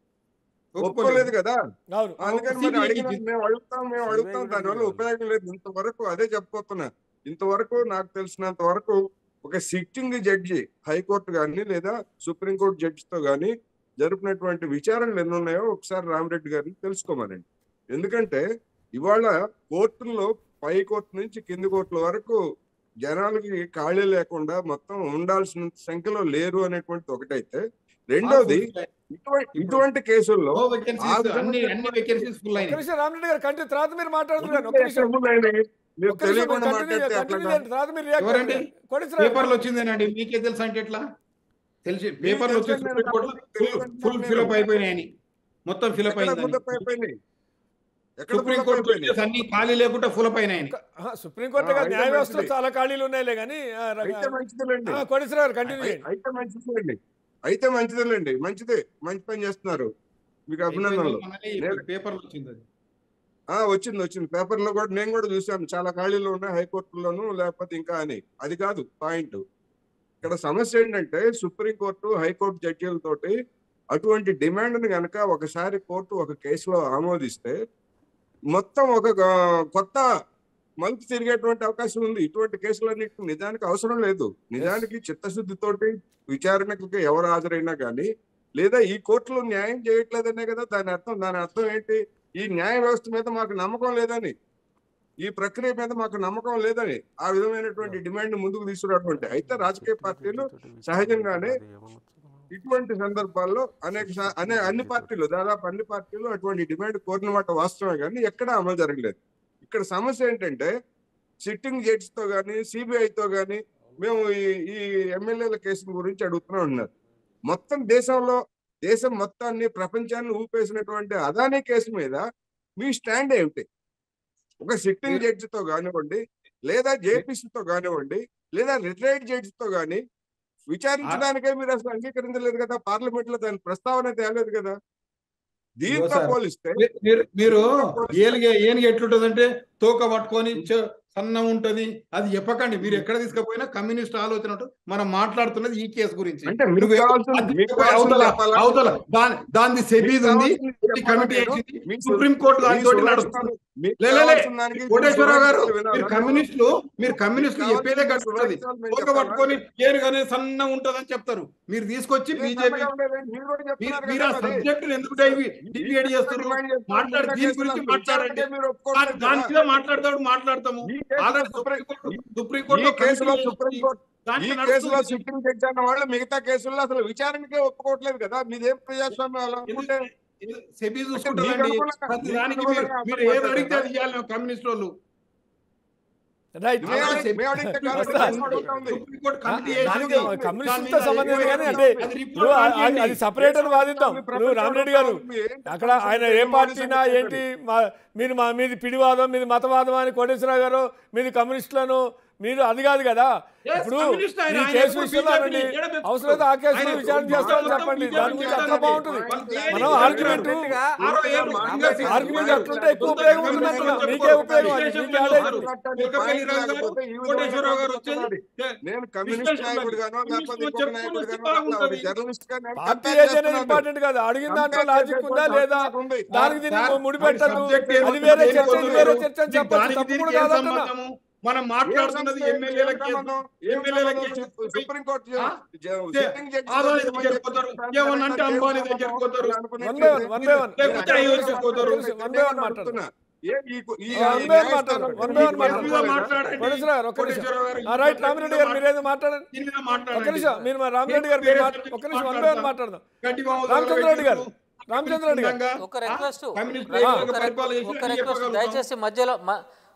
ఒప్పుకోలేదు కదా అవును అందుకని మరి CBI అడిగిన ఇచ్చింది. మేము అడుగుతాం మేము అడుగుతాం CBI దానివల్ల ఉపయోగం లేదు ఇంతవరకు అదే చెప్పబోతున్నా ఇంతవరకు నాకు తెలిసినంత వరకు ఒక సిట్టింగ్ జడ్జి హైకోర్టు కానీ లేదా సుప్రీంకోర్టు జడ్జితో కానీ జరిపినటువంటి విచారణలు ఎన్ని ఉన్నాయో ఒకసారి రామరెడ్డి గారిని తెలుసుకోమనండి ఎందుకంటే ఇవాళ కోర్టుల్లో పై కోర్టు నుంచి కింది కోర్టుల వరకు జనాలకి ఖాళీ లేకుండా మొత్తం ఉండాల్సిన సంఖ్యలో లేరు అనేటువంటిది ఒకటైతే రెండోది ఇటువంటి ఇటువంటి కేసుల్లో ఓ vacancies, ఆ విధంగా అన్ని అన్ని వేకెన్సీస్ ఫుల్ ఒక్క అయినాయి నిమిషం రామరెడ్డి గారు కంటిన్యూ తర్వాత మీరు మాట్లాడుతున్నారు ఒక్క నిమిషం మీరు ఒక్క నిమిషం తెలియకుండా కంటిన్యూ మాట్లాడితే కంటిన్యూ ఎట్లాగా? చేయండి తర్వాత మీరు రియాక్ట్ ఎవరండి? కోటేశ్వర పేపర్లు వచ్చిందేనండి మీకే తెలుసా అంటే ఎట్లా తెలిసి పేపర్లు వచ్చి తెలుసండి, సుప్రీం కోర్టులో తెలుసు, ఫుల్ ఫుల్ నేను- ఫిలప్ అయిపోయినాయని మొత్తం ఫిలప్ ఎక్కడ అయిందని ముద్దపై అయిపోయినాయి? ఎక్కడ సుప్రీం ముద్దపై కోర్టు అయిపోయినాయి? జడ్జెస్ అన్ని ఖాళీ లేకుండా ఫుల్ అయినాయని ఆహా, సుప్రీంకోర్టు ఆ, కాదు అయితే న్యాయ వ్యవస్థలో మంచిది. చాలా ఖాళీలు ఉన్నాయిలే కానీ ఆ, ర- అయితే మంచిదేలేండి ఆ, కోటేశ్వర గారు కంటిన్యూ అయి- చేయండి అయితే మంచిదేలేండి అయితే మంచిదేలేండి మంచిదే మంచి పని చేస్తున్నారు మీకు అభినందనలు నేను- పేపర్లు వచ్చింది అది ఆ వచ్చింది వచ్చింది పేపర్ లో కూడా నేను కూడా చూసాను చాలా ఖాళీలు ఉన్నాయి హైకోర్టులోను లేకపోతే ఇంకా అని అది కాదు పాయింట్ ఇక్కడ సమస్య ఏంటంటే సుప్రీంకోర్టు హైకోర్టు జడ్జీలతోటి అటువంటి డిమాండ్ ని గనక ఒకసారి కోర్టు ఒక కేసులో ఆమోదిస్తే మొత్తం ఒక గా- కొత్త మలుపు తిరిగేటువంటి అవకాశం ఉంది ఇటువంటి కేసులన్నిటి నిజానికి అవసరం లేదు నిజానికి చిత్తశుద్ధితోటి విచారణకు ఎవరు హాజరైనా కానీ లేదా ఈ కోర్టులో న్యాయం చేయట్లేదనే కదా దాని అర్థం దాని అర్థం ఏంటి ఈ న్యాయ వ్యవస్థ మీద మాకు నమ్మకం లేదని ఈ ప్రక్రియ మీద మాకు నమ్మకం లేదని ఆ విధమైనటువంటి డిమాండ్ ముందుకు తీసుకురాటువంటి అయితే రాజకీయ పార్టీలు సహజంగానే ఇటువంటి సందర్భాల్లో అనేక సా- అనే అన్ని పార్టీలు దాదాపు అన్ని పార్టీలు అటువంటి డిమాండ్ కోరిన మాట వాస్తవమే కానీ ఎక్కడా అమలు జరగలేదు ఇక్కడ సమస్య ఏంటంటే సిట్టింగ్ జడ్జితో కానీ సిబిఐతో కానీ మేము ఈ ఈ ఎమ్మెల్యేల కేసు గురించి అడుగుతూనే ఉన్నారు మొత్తం దేశంలో దేశం మొత్తాన్ని ప్రపంచాన్ని ఊపేసినటువంటి అదానీ కేసు మీద మీ స్టాండ్ ఏమిటి ఒక సిట్టింగ్ జడ్జితో కానివ్వండి లేదా జేపీసీతో కానివ్వండి లేదా రిటైర్డ్ జడ్జితో కానీ విచారించడానికే మీరు అసలు అంగీకరించలేదు కదా పార్లమెంట్ లో దాని ప్రస్తావన తేలేదు కదా దీంతో సార్. పోలిస్తే మీ- మీరు మీరు ఏలిగే ఏనుగు ఎట్లుంటదంటే తోక పట్టుకొని చ- సన్నం ఉంటది అది చెప్పకండి మీరు ఎక్కడ తీసుకుపోయినా కమ్యూనిస్ట్ ఆలోచన ఉంటుంది. మనం మాట్లాడుతున్నది ఈ కేసు గురించి అంటే మీకు నువ్వు కావాల్సింది- అది మీకు కావాల్సింది అవతల చెప్పాలా? అవతల దాని దాని సెబీది ఉంది మీకు కావాల్సింది కమిటీ చెప్పాలా వేసింది నేను? మీకు సుప్రీం కోర్టు మీ దానితోటి సుభాష్ నడుస్తుంది మీకు లే, లే, లే. కావాల్సిన దానికి కోటేశ్వరరావు గారు సుభాష్ వినాలా? మీరు కమ్యూనిస్టులు మీరు కమ్యూనిస్టులు మీకు చెప్పేదే కావాల్సిన కట్టుకుంటది సుభాష్ మేము తోక చెప్పాలా? పట్టుకొని ఏనుగనే సన్నం ఉంటదని చెప్తారు మీరు తీసుకొచ్చి ఏం బీజేపీ నమ్మకం లేదండి, మీరు కూడా మీరు చెప్తున్నారు మీరు ఆ కదా మరి. సబ్జెక్ట్ ఎందుకు డిబేట్ చేస్తారు డిమాండ్ చేస్తున్నారు, మాట్లాడు మిగతా దీని కేసులు గురించి అసలు మాట్లాడండి విచారణకే మీరు దాని ఒప్పుకోవట్లేదు దాని కదా. మీద మాట్లాడతాడు మాట్లాడతాము ఈ కేసులో ఆల్రెడీ సుప్రీం- సుప్రీం ఈ కోర్టు కేసులో సుప్రీంకోర్టు ఈ దాంట్లో కేసులో నడుస్తుంది. సిట్టింగ్ జడ్జి అన్న వాళ్ళు మిగతా కేసుల్లో అసలు విచారణకే ఒప్పుకోవట్లేదు కదా మీదేం ప్రజాస్వామ్యం అలా అనుకుంటే ఇది సెబీ మీకు చూసుకుంటుందండి అనుకూలంగా- ప్రతి మీకు దానికి మీరు అనుకూలంగా మీరు ఏది అడిగితే అర్థం అది చేయాలి మేము కమ్యూనిస్ట్ వాళ్ళు రైట్ మేము అలా అడిగి- మేము అడిగితే కాదు, వస్తా. కేసు అడుగుతా ఉంది. సుప్రీం కోర్టు ఆ, కమిటీ దానికి వేసింది. కమ్యూనిస్టులతో దాని సంబంధం లేదు మీద కానీ అది అంటే report ఇప్పుడు ఆ- ఆ- రానియండి. అది సపరేట్ అని వాదిద్దాం ఇప్పుడు రామరెడ్డి గారు అక్కడ ఆయన ఏ పార్టీనా ఏంటి మా మీరు మా మీది పిడివాదం మీది మతవాదం అని కోటేశ్వరరావు గారు మీది కమ్యూనిస్టులను మీరు అది కాదు కదా Yes, ఇప్పుడు కమ్యూనిస్ట్ ఆయన, ఈ ఆయన కేసు ఎప్పుడు విషయంలో BJP అనండి ని ఎక్కడ పెట్టుకోడు? అవసరమైతే ఆ కేసులో ఆయన విచారణ మొత్తం చేస్తామని మొత్తం చెప్పండి BJP దాని గురించి అట్లా చేస్తారండి. బాగుంటుంది ఆయన మనం ఏది ఆర్గ్యుమెంట్ చెప్పినట్టుగా ఆరో ఏళ్ళు రామరెడ్డి గారు ఆర్గ్యుమెంట్ అట్లుంటే ఎక్కువ ఉపయోగం ఉంటుంది అంటున్నా. మీకే ఉపయోగం అది, మీకే ఆదాయం. కోటపల్లి రాజు గారు, కోటేశ్వరరావు గారు వచ్చేది నేను కమ్యూనిస్ట్ నాయకుడు గాను లేకపోతే ఇంకొక నాయకుడు గాను అట్లా జర్నలిస్ట్ గా నేను పార్టీ కంపేర్ ఏది అనేది చేస్తున్నాను. ఇంపార్టెంట్ కాదు అడిగిన దాంట్లో కంపేర్ లాజిక్ ఉందా చేసే లేదా హక్కు ఉంది. దానికి దీనికి సార్, ముడిపెట్టదు సబ్జెక్ట్ అది ఏముంది? వేరే ఏం చర్చ ఇది వేరే పోతున్నారు? చర్చ అని మీకు చెప్పచ్చు దానికి తప్పు దీనికి కూడా ఏం కాదంటున్నా సంబంధము? మనం మాట్లాడుతున్నది ఎమ్మెల్యేల కేసు ఎమ్మెల్యేల కేసు సుప్రీంకోర్టు ఆ? ఆదాని దగ్గరికి పోతారు ఏమన్నా అంటే అంబానీ దగ్గరికి పోతారు one by one one by one లేకపోతే ఐఓసీ పోతారు. వన్ బై వన్ మాట్లాడు వన్ బై వన్ మాట్లాడు వన్ బై వన్ మాట్లాడు మాట్లాడండి. కోటేశ్వరరావు గారు, ఒక్క నిమిషం కోటేశ్వరరావు గారు, ఆ, రైట్ రామిరెడ్డి గారు మీరు ఏదో మాట్లాడండి దీని మీద ఒక్క మాట్లాడండి. నిమిషం మీరు మా రామిరెడ్డి గారు మీరు మాట్లా- ఒక్క నిమిషం వన్ బై వన్ మాట్లాడదాం గడ్డి బాబు రామచంద్ర రెడ్డి గారు రామచంద్ర రెడ్డి గారు ఒక రిక్వెస్ట్ కమ్యూనిస్ట్ ఒక పరిపాలన చేసి ఒక అని రిక్వెస్ట్ చెప్పగలుగుతాం. దయచేసి మధ్యలో మ-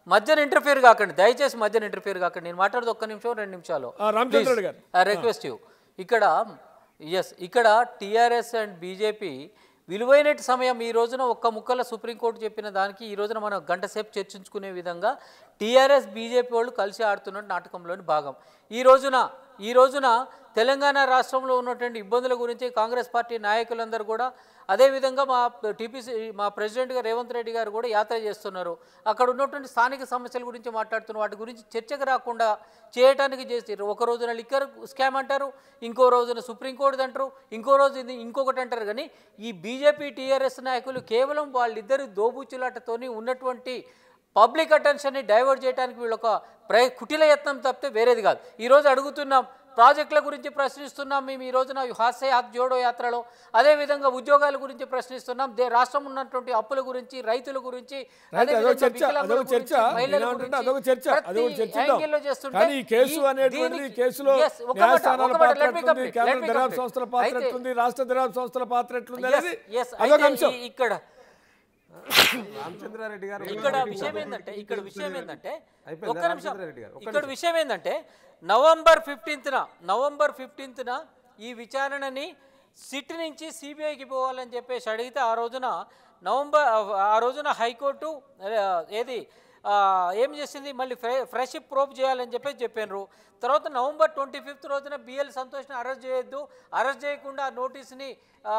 మధ్యన ఇంటర్ఫియర్ కాకండి దయచేసి మధ్యన ఇంటర్ఫియర్ కాకండి నేను మాట్లాడదు ఒక్క నిమిషం రెండు నిమిషాలు ఆ, రామచంద్ర రెడ్డి గారు. ఐ రిక్వెస్ట్ యూ ఇక్కడ ఎస్ ఇక్కడ టీఆర్ఎస్ అండ్ బీజేపీ విలువైన సమయం ఈ రోజున ఒక్క ముక్కల సుప్రీంకోర్టు చెప్పిన దానికి ఈ రోజున మనం గంట సేపు చర్చించుకునే విధంగా టీఆర్ఎస్ బీజేపీ వాళ్ళు కలిసి ఆడుతున్న నాటకంలోని భాగం ఈ రోజున ఈ రోజున తెలంగాణ రాష్ట్రంలో ఉన్నటువంటి ఇబ్బందుల గురించి కాంగ్రెస్ పార్టీ నాయకులందరూ కూడా అదేవిధంగా మా టీపీసీ మా ప్రెసిడెంట్ గారు రేవంత్ రెడ్డి గారు కూడా యాత్ర చేస్తున్నారు అక్కడ ఉన్నటువంటి స్థానిక సమస్యల గురించి మాట్లాడుతున్నారు వాటి గురించి చర్చకు రాకుండా చేయటానికి చేస్తారు ఒక రోజున లిక్కర్ స్కామ్ అంటారు ఇంకో రోజున సుప్రీంకోర్టు అంటారు ఇంకో రోజు ఇది ఇంకొకటి అంటారు కానీ ఈ బీజేపీ టీఆర్ఎస్ నాయకులు కేవలం వాళ్ళిద్దరి దోబుచ్చులాటతోని ఉన్నటువంటి పబ్లిక్ అటెన్షన్ని డైవర్ట్ చేయడానికి వీళ్ళు ఒక ప్ర కుటిల యత్నం తప్పితే వేరేది కాదు ఈరోజు అడుగుతున్నాం ప్రాజెక్టుల గురించి ప్రశ్నిస్తున్నాం మేము ఈ రోజున హాస్య హాత్ జోడో యాత్రలో అదేవిధంగా ఉద్యోగాల గురించి ప్రశ్నిస్తున్నాం దే రాష్ట్రం ఉన్నటువంటి అప్పుల గురించి రైతుల గురించి రైట్, అదొక అదేవిధంగా చర్చ వికలాంగుల అదొక చర్చ గురించి, మహిళల నేనేమంటుంటే గురించి అదొక చర్చ ప్రతి అదొక చర్చిద్దాం యాంగిల్లో చేస్తుంటే కానీ ఈ కేసు ఈ- అనేటువంటిది దీనికి- కేసులో Yes, ఒక మాట, న్యాయస్థానాల ఒక మాట, పాత్ర let me ఎట్లుంది complete, కేంద్ర let me దర్యాప్తు complete. సంస్థల పాత్ర అయితే- ఎట్లుంది రాష్ట్ర దర్యాప్తు సంస్థల పాత్ర ఎట్లుంది Yes, అనేది yes, అదొక అయితే అంశం ఈ- ఇక్కడ రామచంద్రారెడ్డి గారు ఇక్కడ విషయం ఏంటంటే ఇక్కడ విషయం ఏంటంటే అయిపోయిందా? ఒక్క నిమిషం రామచంద్రారెడ్డి గారు, ఒక్క ఇక్కడ విషయం ఏంటంటే నవంబర్ ఫిఫ్టీన్త్న నవంబర్ ఫిఫ్టీన్త్న ఈ విచారణని సిట్ నుంచి సిబిఐకి పోవాలని చెప్పేసి అడిగితే ఆ రోజున నవంబర్ ఆ రోజున హైకోర్టు ఆ, ఏది ఆ, ఏం చేసింది మళ్ళీ ఫ్రె ఫ్రెష్ ప్రోప్ చేయాలని చెప్పేసి చెప్పారు తర్వాత నవంబర్ ట్వంటీ ఫిఫ్త్ రోజున బిఎల్ సంతోష్ని అరెస్ట్ చేయొద్దు అరెస్ట్ చేయకుండా ఆ నోటీస్ని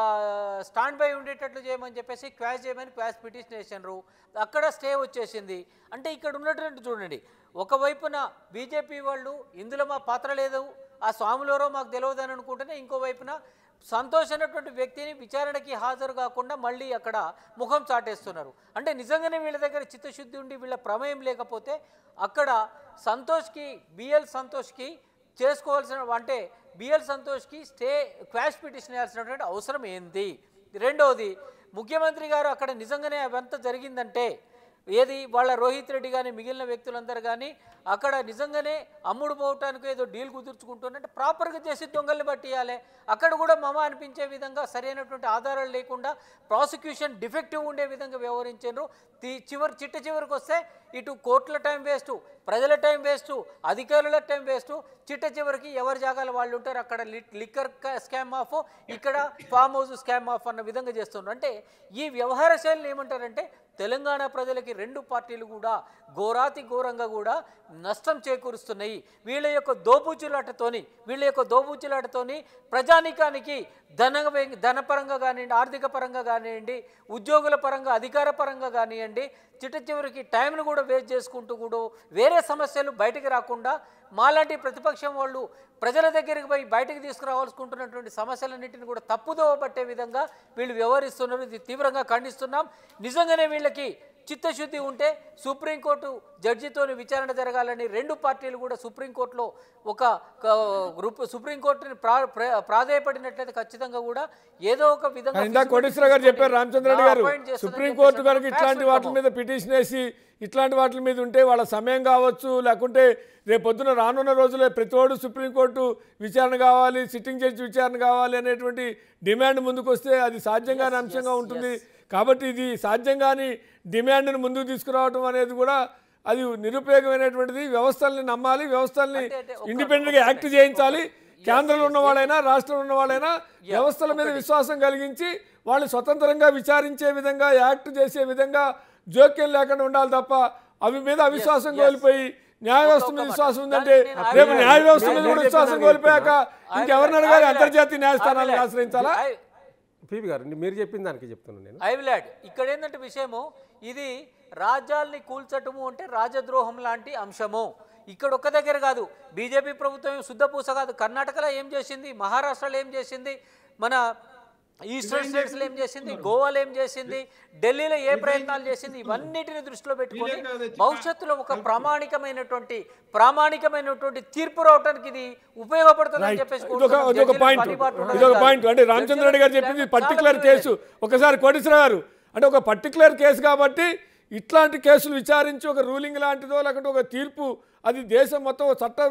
స్టాండ్ బై ఉండేటట్లు చేయమని చెప్పేసి క్వాష్ చేయమని క్వాష్ పిటిషన్ వేసారు అక్కడ స్టే వచ్చేసింది అంటే ఇక్కడ ఉన్నటువంటి చూడండి ఒకవైపున బీజేపీ వాళ్ళు ఇందులో మా పాత్ర లేదు ఆ స్వాములెవరో మాకు తెలియదు అని అనుకుంటేనే ఇంకో వైపున సంతోష్ అనేటువంటి వ్యక్తిని విచారణకి హాజరు కాకుండా మళ్ళీ అక్కడ ముఖం చాటేస్తున్నారు అంటే నిజంగానే వీళ్ళ దగ్గర చిత్తశుద్ధి ఉండి వీళ్ళ ప్రమేయం లేకపోతే అక్కడ సంతోష్కి బిఎల్ సంతోష్కి చేసుకోవాల్సిన అంటే బిఎల్ సంతోష్కి స్టే క్వాష్ పిటిషన్ వేయాల్సినటువంటి అవసరం ఏంది రెండవది ముఖ్యమంత్రి గారు అక్కడ నిజంగానే అవంతా జరిగిందంటే ఏది వాళ్ళ రోహిత్ రెడ్డి కానీ మిగిలిన వ్యక్తులందరూ కానీ అక్కడ నిజంగానే అమ్ముడు పోవటానికి ఏదో డీల్ కుదుర్చుకుంటున్నట్టు ప్రాపర్గా చేసి దొంగల్ని పట్టియాలి అక్కడ కూడా మమ అనిపించే విధంగా సరైనటువంటి ఆధారాలు లేకుండా ప్రాసిక్యూషన్ డిఫెక్టివ్ ఉండే విధంగా వ్యవహరించారు తి- చివరి చిట్ట చివరికి వస్తే ఇటు కోర్టుల టైం వేస్ట్ ప్రజల టైం వేస్ట్ అధికారుల టైం వేస్ట్ చిట్ట చివరికి ఎవరి జాగాలో వాళ్ళు ఉంటారు అక్కడ లి- లిక్కర్ క- స్కామ్ ఆఫ్ ఇక్కడ ఫామ్ హౌస్ స్కామ్ ఆఫ్ అన్న విధంగా చేస్తున్నారు అంటే ఈ వ్యవహార శైలిని ఏమంటారంటే తెలంగాణ ప్రజలకి రెండు పార్టీలు కూడా ఘోరాతి ఘోరంగా కూడా నష్టం చేకూరుస్తున్నాయి వీళ్ళ యొక్క దోబూచులాటతోని వీళ్ళ యొక్క దోబూచులాటతోని ప్రజానికానికి ధన ధనపరంగా కానివ్వండి ఆర్థిక పరంగా కానివ్వండి ఉద్యోగుల పరంగా అధికార పరంగా కానివ్వండి చిట్ట చివరికి టైంను కూడా వేస్ట్ చేసుకుంటూ కూడా వేరే సమస్యలు బయటికి రాకుండా మాలాంటి ప్రతిపక్షం వాళ్ళు ప్రజల దగ్గరికి పోయి బయటికి తీసుకురావాల్సుకుంటున్నటువంటి సమస్యలన్నింటిని కూడా తప్పుదోవ పట్టే విధంగా వీళ్ళు వ్యవహరిస్తున్నారు ఇది తీవ్రంగా ఖండిస్తున్నాం నిజంగానే వీళ్ళకి చిత్తశుద్ధి ఉంటే సుప్రీంకోర్టు జడ్జితోని విచారణ జరగాలని రెండు పార్టీలు కూడా సుప్రీంకోర్టులో ఒక క- గ్రూప్ సుప్రీంకోర్టుని ప్రా ప్రా- ప్రాధేయపడినట్లయితే ఖచ్చితంగా కూడా ఏదో ఒక విధంగా ఇందాక కోటేశ్వర గారు చెప్పారు రామచంద్రరెడ్డి గారు appoint చేస్తుందని సుప్రీంకోర్టు చెప్పేసి కనుక ఇట్లాంటి facts వాటి will మీద పిటిషన్ వేసి ఇట్లాంటి వాటి మీద ఉంటే వాళ్ళ సమయం కావచ్చు లేకుంటే రేపు పొద్దున రానున్న రోజుల్లో ప్రతివాడు సుప్రీంకోర్టు విచారణ కావాలి సిట్టింగ్ జడ్జి విచారణ కావాలి అనేటువంటి డిమాండ్ ముందుకు వస్తే అది సాధ్యం కాని అంశంగా ఉంటుంది కాబట్టి ఇది సాధ్యం కాని డిమాండ్ని ముందుకు తీసుకురావడం అనేది కూడా అది నిరుపయోగమైనటువంటిది వ్యవస్థల్ని నమ్మాలి వ్యవస్థల్ని అంటే- అంటే ఒక- ఇండిపెండెంట్గా యాక్ట్ చేయించాలి కేంద్రంలో ఉన్న వాళ్ళైనా రాష్ట్రంలో ఉన్న వాళ్ళైనా వ్యవస్థల మీద విశ్వాసం కలిగించి వాళ్ళు స్వతంత్రంగా విచారించే విధంగా యాక్ట్ చేసే విధంగా జోక్యం లేకుండా ఉండాలి తప్ప అవి మీద అవిశ్వాసం yes. కోల్పోయి న్యాయ వ్యవస్థ మీద ఒక్కొక్క విశ్వాసం మాట. ఉందంటే దాన్ని నేను రేపు ఆగిపోయాను. న్యాయ వ్యవస్థ మీద నేను కూడా చెప్పిన విశ్వాసం దానికి కోల్పోయాక ఇంకెవరిని అడగాలి అంతర్జాతీయ న్యాయస్థానాలను I will- ఆశ్రయించాలా I- పీపీ గారు మీరు చెప్పిన దానికి చెప్తున్నాను నేను ఐ విల్ యాడ్ ఇక్కడ ఏంటంటే విషయము ఇది రాజ్యాల్ని కూల్చటము అంటే రాజద్రోహం లాంటి అంశము ఇక్కడ ఒక్క దగ్గర కాదు బీజేపీ ప్రభుత్వం ఏం శుద్ధపూస కాదు కర్ణాటకలో ఏం చేసింది మహారాష్ట్రలో ఏం చేసింది మన ఈస్టర్న్ స్టేట్స్లో ఏం చేసింది గోవాలో ఏం చేసింది ఢిల్లీలో ఏ ప్రయత్నాలు చేసింది ఇవన్నిటిని దృష్టిలో పెట్టుకొని భవిష్యత్తులో ఒక ప్రామాణికమైనటువంటి ప్రామాణికమైనటువంటి తీర్పు రావడానికి ఇది ఉపయోగపడుతుందని చెప్పేసి ఇదొక కోరుతున్నాం. ఇదొక జడ్జిలకు పాయింట్ పనిపాటు ఉండదు ఇదొక కాదు. పాయింట్ అంటే రామచంద్ర రెడ్డి గారు చెప్పింది చాలా పర్టికులర్ విలువైనది. కేసు ఒకసారి కోటేశ్వర గారు అంటే ఒక పర్టికులర్ కేసు కాబట్టి ఇట్లాంటి కేసులు విచారించి ఒక రూలింగ్ లాంటిదో లేకుంటే ఒక తీర్పు అది దేశం మొత్తం ఒక చట్టం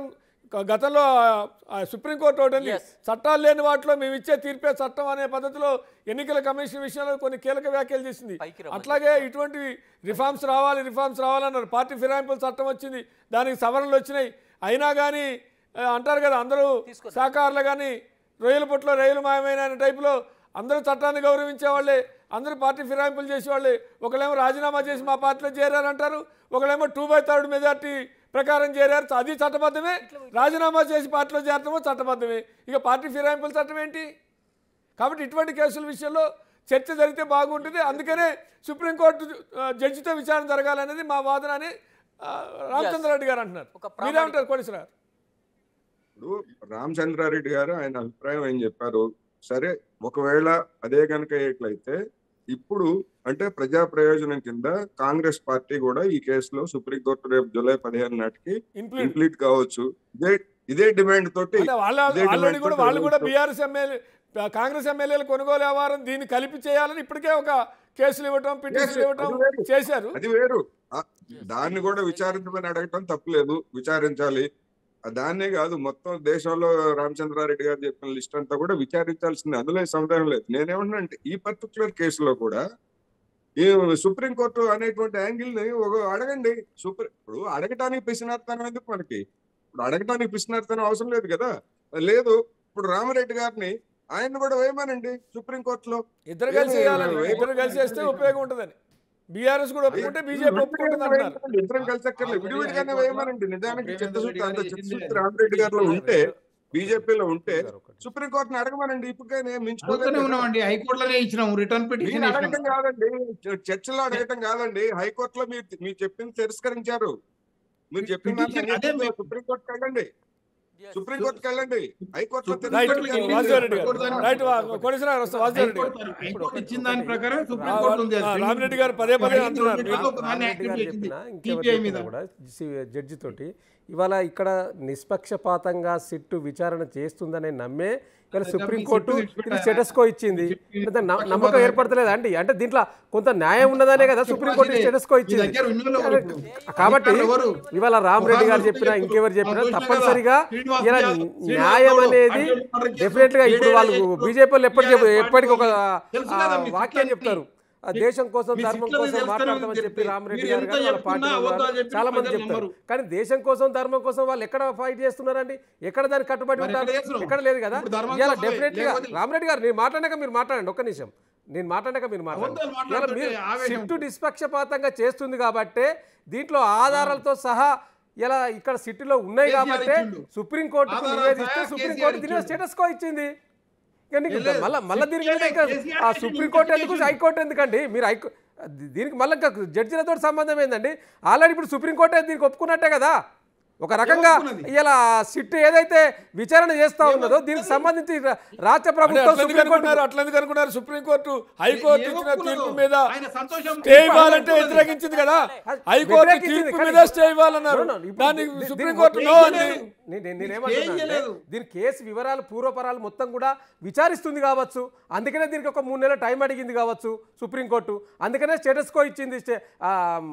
గ- గతంలో ఆ- ఆ సుప్రీంకోర్టు ఒకటి ఉంది. Yes. చట్టాలు లేని వాటిలో మేము ఇచ్చే తీర్పే చట్టం అనే పద్ధతిలో ఎన్నికల కమిషన్ విషయంలో కొన్ని కీలక వ్యాఖ్యలు చేసింది పైకి రమ్మని అట్లాగే ఇటువంటి రిఫార్మ్స్ రావాలి రిఫార్మ్స్ రావాలన్నారు పార్టీ ఫిరాయింపుల చట్టం వచ్చింది దానికి సవరణలు వచ్చినాయి అయినా కానీ ఆ, అంటారు కదా అందరూ శాఖారులు కానీ రొయ్యల పుట్లో రైలు మాయమైన అనే టైపులో అందరూ చట్టాన్ని గౌరవించే వాళ్ళే అందరూ పార్టీ ఫిరాయింపులు చేసేవాళ్ళే ఒకళ్ళేమో రాజీనామా చేసి మా పార్టీలో చేరారంటారు ఒకళ్ళేమో టూ బై థర్డ్ మెజార్టీ ప్రకారం చేరారు అది చట్టబద్ధమే రాజీనామా చేసి పార్టీలో చేరటమో చట్టబద్ధమే ఇక పార్టీ ఫిరాయింపుల చట్టం ఏంటి కాబట్టి ఇటువంటి కేసుల విషయంలో చర్చ జరిగితే బాగుంటుంది అందుకనే సుప్రీంకోర్టు ఆ, జడ్జితో విచారణ జరగాలనేది మా వాదన అని ఆ, రామచంద్రారెడ్డి గారు అంటున్నారు ఒక ప్రామాణిక- మీరేమంటారు కోటేశ్వర గారు ఇప్పుడు రామచంద్రారెడ్డి గారు ఆయన అభిప్రాయం ఏం చెప్పారు సరే ఒకవేళ అదే కనుక అయ్యేట్లయితే ఇప్పుడు అంటే ప్రజా ప్రయోజనం కింద కాంగ్రెస్ పార్టీ కూడా ఈ కేసులో సుప్రీంకోర్టు రేపు జూలై పదిహేను నాటికి ఇంప్లీట్ ఇంప్లీట్ కావచ్చు ఇదే ఇదే డిమాండ్ తోటి అంటే వాళ్ళ ఇదే ఆల్రెడీ డిమాండ్ కూడా తోటి వాళ్ళు కూడా రోజు- బీఆర్ఎస్ ఎమ్మెల్యే కాంగ్రెస్ ఎమ్మెల్యేలు కొనుగోలు వ్యవహారం దీన్ని కలిపి చేయాలని ఇప్పటికే ఒక కేసులు ఇవ్వటం పిటిషన్లు Yes, ఇవ్వటం అది వేరు. చేశారు అది వేరు ఆ, దాన్ని కూడా విచారించమని అడగటం తప్పులేదు విచారించాలి ఆ, దాన్నే కాదు మొత్తం దేశంలో రామచంద్రారెడ్డి గారు చెప్పిన లిస్ట్ అంతా కూడా విచారించాల్సింది అందులో ఏ సందేహం లేదు నేనేమన్నా అంటే ఈ పర్టికులర్ కేసులో కూడా ఈ సుప్రీంకోర్టు అనేటువంటి యాంగిల్ ని ఒక అడగండి సూపర్ ఇప్పుడు అడగటానికి పిసినార్తనం ఎందుకు మనకి ఇప్పుడు అడగటానికి పిసినార్తనం అవసరం లేదు కదా లేదు ఇప్పుడు రామరెడ్డి గారిని ఆయన కూడా వేయమనండి సుప్రీంకోర్టులో ఇద్దరు కలిసి ఏమి- చేయాలని ఏమి- ఇద్దరు కలిసి చేస్తే ఉపయోగం ఉంటుందని బీఆర్ఎస్ కూడా ఒప్పుకుంటే బీజేపీ ఒప్పుకుంటుంది అంటున్నారు వేయమనండి, ఇద్దరం కలిసి అక్కర్లేదు విడివిడిగానే వేయమనండి నిజానికి చిత్తశుద్ధి అంత చిత్తశుద్ధి రామరెడ్డి గారిలో ఉంటే బీజేపీలో ఉంటే సుప్రీంకోర్టుని అడగమనండి ఇప్పటికే నేను అడుగుతూనే మించుకోలేదు ఉన్నామండి హైకోర్టులోనే ఇచ్చినాము రిటర్న్ మీరు పిటిషన్ అడగటం కాదండి చ- చర్చలో అడగటం కాదండి హైకోర్టులో మీరు మీరు చెప్పింది తిరస్కరించారు మీరు చెప్పిన దాంట్లో Petition- అదే అన్యాయం సుప్రీంకోర్టుకి వెళ్ళండి Yes. సుప్రీంకోర్టుకి వెళ్ళండి హైకోర్టులో Supreme రైట్ Court తిరస్కరించారు. కి వాసుదేవరెడ్డి గారు హైకోర్టు రైట్ కోటేశ్వర గారు వస్తారు వాసుదేవరెడ్డి గారు హైకోర్టు హైకోర్టు ఇచ్చిన దాని ప్రకారం ఆ, సుప్రీం కోర్టు ఉంది ఆ, రామిరెడ్డి గారు పదే పదే అంటున్నారు. రెండిట్లో ఒక దాన్ని రామిరెడ్డి గారు యాక్టివేట్ చేసింది చెప్పినా, ఇంకెవరు సిపిఐ మీద చెప్పినా కూడా సి- జడ్జి తోటి ఇవాళ ఇక్కడ నిష్పక్షపాతంగా సిట్టు విచారణ చేస్తుందనే నమ్మే ఇవాళ సుప్రీంకోర్టు ఇది స్టేటస్కో ఇచ్చింది అంటే న- నమ్మకం ఏర్పడతలేదా అండి అంటే దీంట్లో కొంత న్యాయం ఉన్నదనే కదా సుప్రీంకోర్టు స్టేటస్కో మీ ఇచ్చింది దగ్గర ఉన్నోళ్ళు ఎవరు ఇప్పుడు? కాబట్టి అధికారులు ఎవరు? ఇవాళ రామరెడ్డి గారు ఒకరు చెప్పినా చెప్పు. ఇంకెవరు చెప్పినా ఆ, చూసినా తప్పనిసరిగా కదా, శ్రీనివాస్ ఇలా యాదవ్, శ్రీనివాస్ న్యాయం గౌడ్, అనేది అడ్డోలు ఉన్నారు, డెఫినెట్ గా ఇప్పుడు వాళ్ళు ఏడేళ్ళు బీజేపీ వాళ్ళు ఎప్పటికీ TRS ఎప్పటికీ ఒక తెలుసు ఆ, కదా మీ వాక్యం సిట్లని. చెప్తారు ఆ దేశం కోసం మీ ధర్మం సిట్లని కోసం తెలుసు కదా మాట్లాడతామని మీకు చెప్పి చెప్పి. రామరెడ్డి మీరు గారు ఎంత కానీ వాళ్ళ చెప్తున్నా పార్టీ వాళ్ళు అబద్ధాలు కానీ చెప్పినా చాలా మంది ప్రజలు చెప్తారు నమ్మరు. కానీ దేశం కోసం ధర్మం కోసం వాళ్ళు ఎక్కడ ఫైట్ చేస్తున్నారండి ఎక్కడ దానికి కట్టుబడి మరి ఉంటారు ఎక్కడ చేస్తున్నాం? ఎక్కడ లేదు కదా ఇప్పుడు ధర్మం ఇలా కోసమే, డెఫినెట్ గా లేకపోతే- రామరెడ్డి గారు నేను మాట్లాడాక మీరు మాట్లాడండి ఒక్క నిమిషం నేను మాట్లాడాక మీరు మాట్లాడండి అబద్ధాలు ఇలా మాట్లాడుతుంటే మీరు ఆవేశం సిట్టు నిష్పక్షపాతంగా చేస్తుంది కాబట్టి దీంట్లో ఆధారాలతో సహా ఇలా ఇక్కడ సిటీలో ఉన్నాయి కేసీఆర్ కాబట్టి ఇచ్చిండు. సుప్రీంకోర్టుకు ఆధారాలు నివేదిస్తే సహా సుప్రీంకోర్టు దీని కేసీఆర్ స్టేటస్ కో ఇచ్చింది ఇక నీకు లేదు. మళ్ళీ మళ్ళీ దీనికి మీద ఇంకా కేసీఆర్ ఆ ఇచ్చిండు, సుప్రీంకోర్టు ఎందుకు ఇన్వెస్టిగేషన్. హైకోర్టు ఎందుకండి మీరు హైకో దీనికి మళ్ళీ ఇంకా జడ్జిలతో సంబంధం ఏందండి ఆల్రెడీ ఇప్పుడు సుప్రీంకోర్టు దీనికి ఒప్పుకున్నట్టే కదా ఒక రకంగా ఒప్పుకున్నది. ఇలా సిట్ ఏదైతే విచారణ చేస్తా ఉన్నదో దీనికి సంబంధించి రా- రాష్ట్ర అంటే ప్రభుత్వం అట్లా ఎందుకు సుప్రీంకోర్టు అనుకున్నారు అట్లా ఎందుకు అనుకున్నారు సుప్రీంకోర్టు హైకోర్టు ఇచ్చిన ఏమొప్పుకున్నారు? తీర్పు మీద ఆయన సంతోషం స్టే ఇవ్వాలంటే వ్యతిరేకించింది కదా హైకోర్టు వ్యతిరేకించింది, తీర్పు కానీ- మీద స్టే ఇవ్వాలన్నారు No, no, ఇప్పుడు దాన్ని దీ- దీ- సుప్రీంకోర్టు దీనికి నో అంది నేను- నేను- నేను- నేనేమంటున్నా ఏం అంటే, చేయలేదు. దీని కేసు వివరాలు పూర్వపరాలు మొత్తం కూడా విచారిస్తుంది కావచ్చు అందుకనే దీనికి ఒక మూడు నెలల టైం అడిగింది కావచ్చు సుప్రీంకోర్టు అందుకనే స్టేటస్ కో ఇచ్చింది స్టే- ఆ,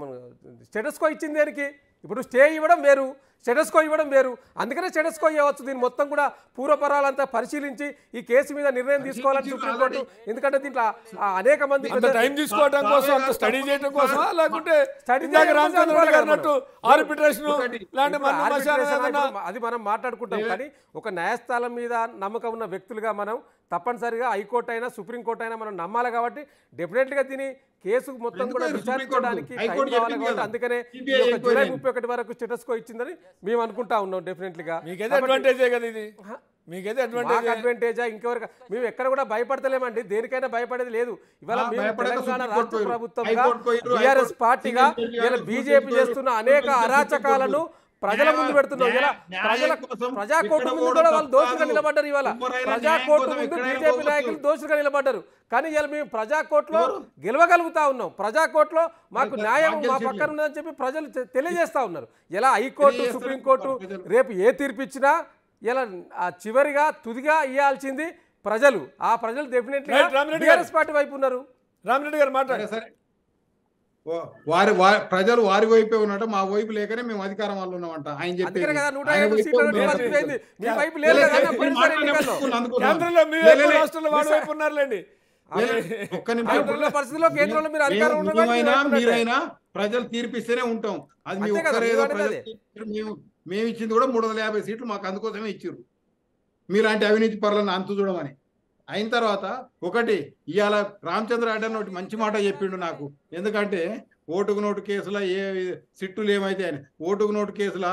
స్టేటస్ కో ఇచ్చింది దానికి ఇప్పుడు స్టే ఇవ్వడం వేరు స్టేటస్ కో ఇవ్వడం వేరు అందుకనే స్టేటస్ కో ఇవ్వచ్చు దీన్ని మొత్తం కూడా పూర్వపరాలంతా పరిశీలించి ఈ కేసు మీద నిర్ణయం తీసుకోవాలని సుప్రీంకోర్టు ఎందుకంటే దీంట్లో ఆ, అనేక మంది అంత టైం తీసుకోవడం కోసం అంత స్టడీ చేయడం కోసమా లేకుంటే Study ఇందాక చేయడం రామచంద్ర కోసం గారు అన్నట్టు ఆర్బిట్రేషన్ ఒకటి. ఇలాంటి ఇప్పుడు మన arbitration మశానం అన్నది ఏదన్నా మనం- అది మనం మాట్లాడుకుంటాం కానీ ఒక న్యాయస్థానం మీద నమ్మకం ఉన్న వ్యక్తులుగా మనం తప్పనిసరిగా హైకోర్టు అయినా సుప్రీంకోర్టు అయినా మనం నమ్మాలి కాబట్టి డెఫినెట్గా దీని కేసు మొత్తం కూడా ఎందుకు విచారించడానికి సుప్రీంకోర్టు? టైం హైకోర్టు కావాలి చెప్పింది కాబట్టి కదా. అందుకనే ఈ CBI యొక్క జూలై ఎంక్వైరీ. ముప్పై ఒకటి వరకు స్టేటస్ కో ఇచ్చిందని మేము అనుకుంటా ఉన్నాం డెఫినెట్లీగా మీకైతే అడ్వాంటేజే కదా ఇది మీకైతే మాకు అడ్వాంటేజ్ అడ్వాంటేజా ఇంకెవరికి మేము ఎక్కడ కూడా భయపడతలేమండి దేనికైనా భయపడేది లేదు ఇవాళ ఆ, మేము భయపడక తెలంగాణ సుప్రీం రాష్ట్ర కోర్టు ప్రభుత్వంగా హైకోర్టు పోయిర్రు, బీఆర్ఎస్ హైకోర్టు పార్టీగా సింగిల్ ఇలా జడ్జి బీజేపీ కోర్టు చేస్తున్న కోర్టు అనేక కోర్టు అరాచకాలను కోర్టు ప్రజల ముందు న్యాయ- పెడుతున్నాం ఇలా న్యాయ- ప్రజల న్యాయం కోసం ప్రజా ఇక్కడ కోర్టు ముందు కూడా కూడా వాళ్ళు తప్పు దోషులుగా కాదు. నిలబడ్డారు ఇవాళ ఎవరైనా ప్రజా న్యాయం కోర్టు కోసం ముందు ఎక్కడైనా బీజేపీ పోవచ్చు. నాయకులు దోషులుగా నిలబడ్డారు కానీ ఇలా మేము ప్రజా కోర్టులో గెలవగలుగుతా ఉన్నాం ప్రజా కోర్టులో మాకు మరి న్యాయం మాకు మా గెలిచింది. పక్కన ఉన్నదని చెప్పి ప్రజలు తె- తెలియజేస్తా ఉన్నారు ఎలా హైకోర్టు తెలియజేస్తారు సుప్రీంకోర్టు ప్రజలు. రేపు ఏ తీర్పు ఇచ్చినా ఇలా ఆ చివరిగా తుదిగా ఇవ్వాల్సింది ప్రజలు ఆ ప్రజలు డెఫినెట్లీ Right, రామిరెడ్డి గారు. బీఆర్ఎస్ పార్టీ వైపు ఉన్నారు రామిరెడ్డి గారు సరే మాట్లాడారు సరే వా- వారి వారి ప్రజలు వారి వైపే ఉన్నట్టు మా వైపు లేకనే మేము అధికారం వల్ల ఉన్నామంట ఆయన అందుకనే చెప్పేది కదా నూట ఆయన యాభై వైపే సీట్ల ఉన్నాం. డిపాజిట్ అయింది మీ వైపు లే, లేదు లే, కదా లే, పోయినసారి మాట్లాడే ఎన్నికల్లో. అనుకున్నాను, అనుకున్నాను. కేంద్రంలో మీ లే, వైపు లే, లే. రాష్ట్రంలో వాడి వైపు ఉన్నారులేండి లే, లే, ఒక్క నిమిషం. ఆయనకున్న పరిస్థితుల్లో కేంద్రంలో మీరు అధికారం మేము- ఉన్నదని మేమైనా మీరు అనుకున్నట్టే. మీరైనా ప్రజలు తీర్పిస్తేనే ఉంటాం అది మీ అంతే కదా, ఒక్కరే మీరు ఏదో అనేది ప్రజలు అదే. తీర్పిస్తారు. మేము మేము ఇచ్చింది కూడా మూడు వందల యాభై సీట్లు మాకు అందుకోసమే ఇచ్చారు మీలాంటి అవినీతి పరులను అంతు చూడమని అయిన తర్వాత ఒకటి ఇవాళ రామచంద్ర అడ్డన్ ఒకటి మంచి మాట చెప్పిండు నాకు ఎందుకంటే ఓటుకు నోటు కేసుల ఏ సిట్టులు ఏమైతే అని ఓటుకు నోటు కేసుల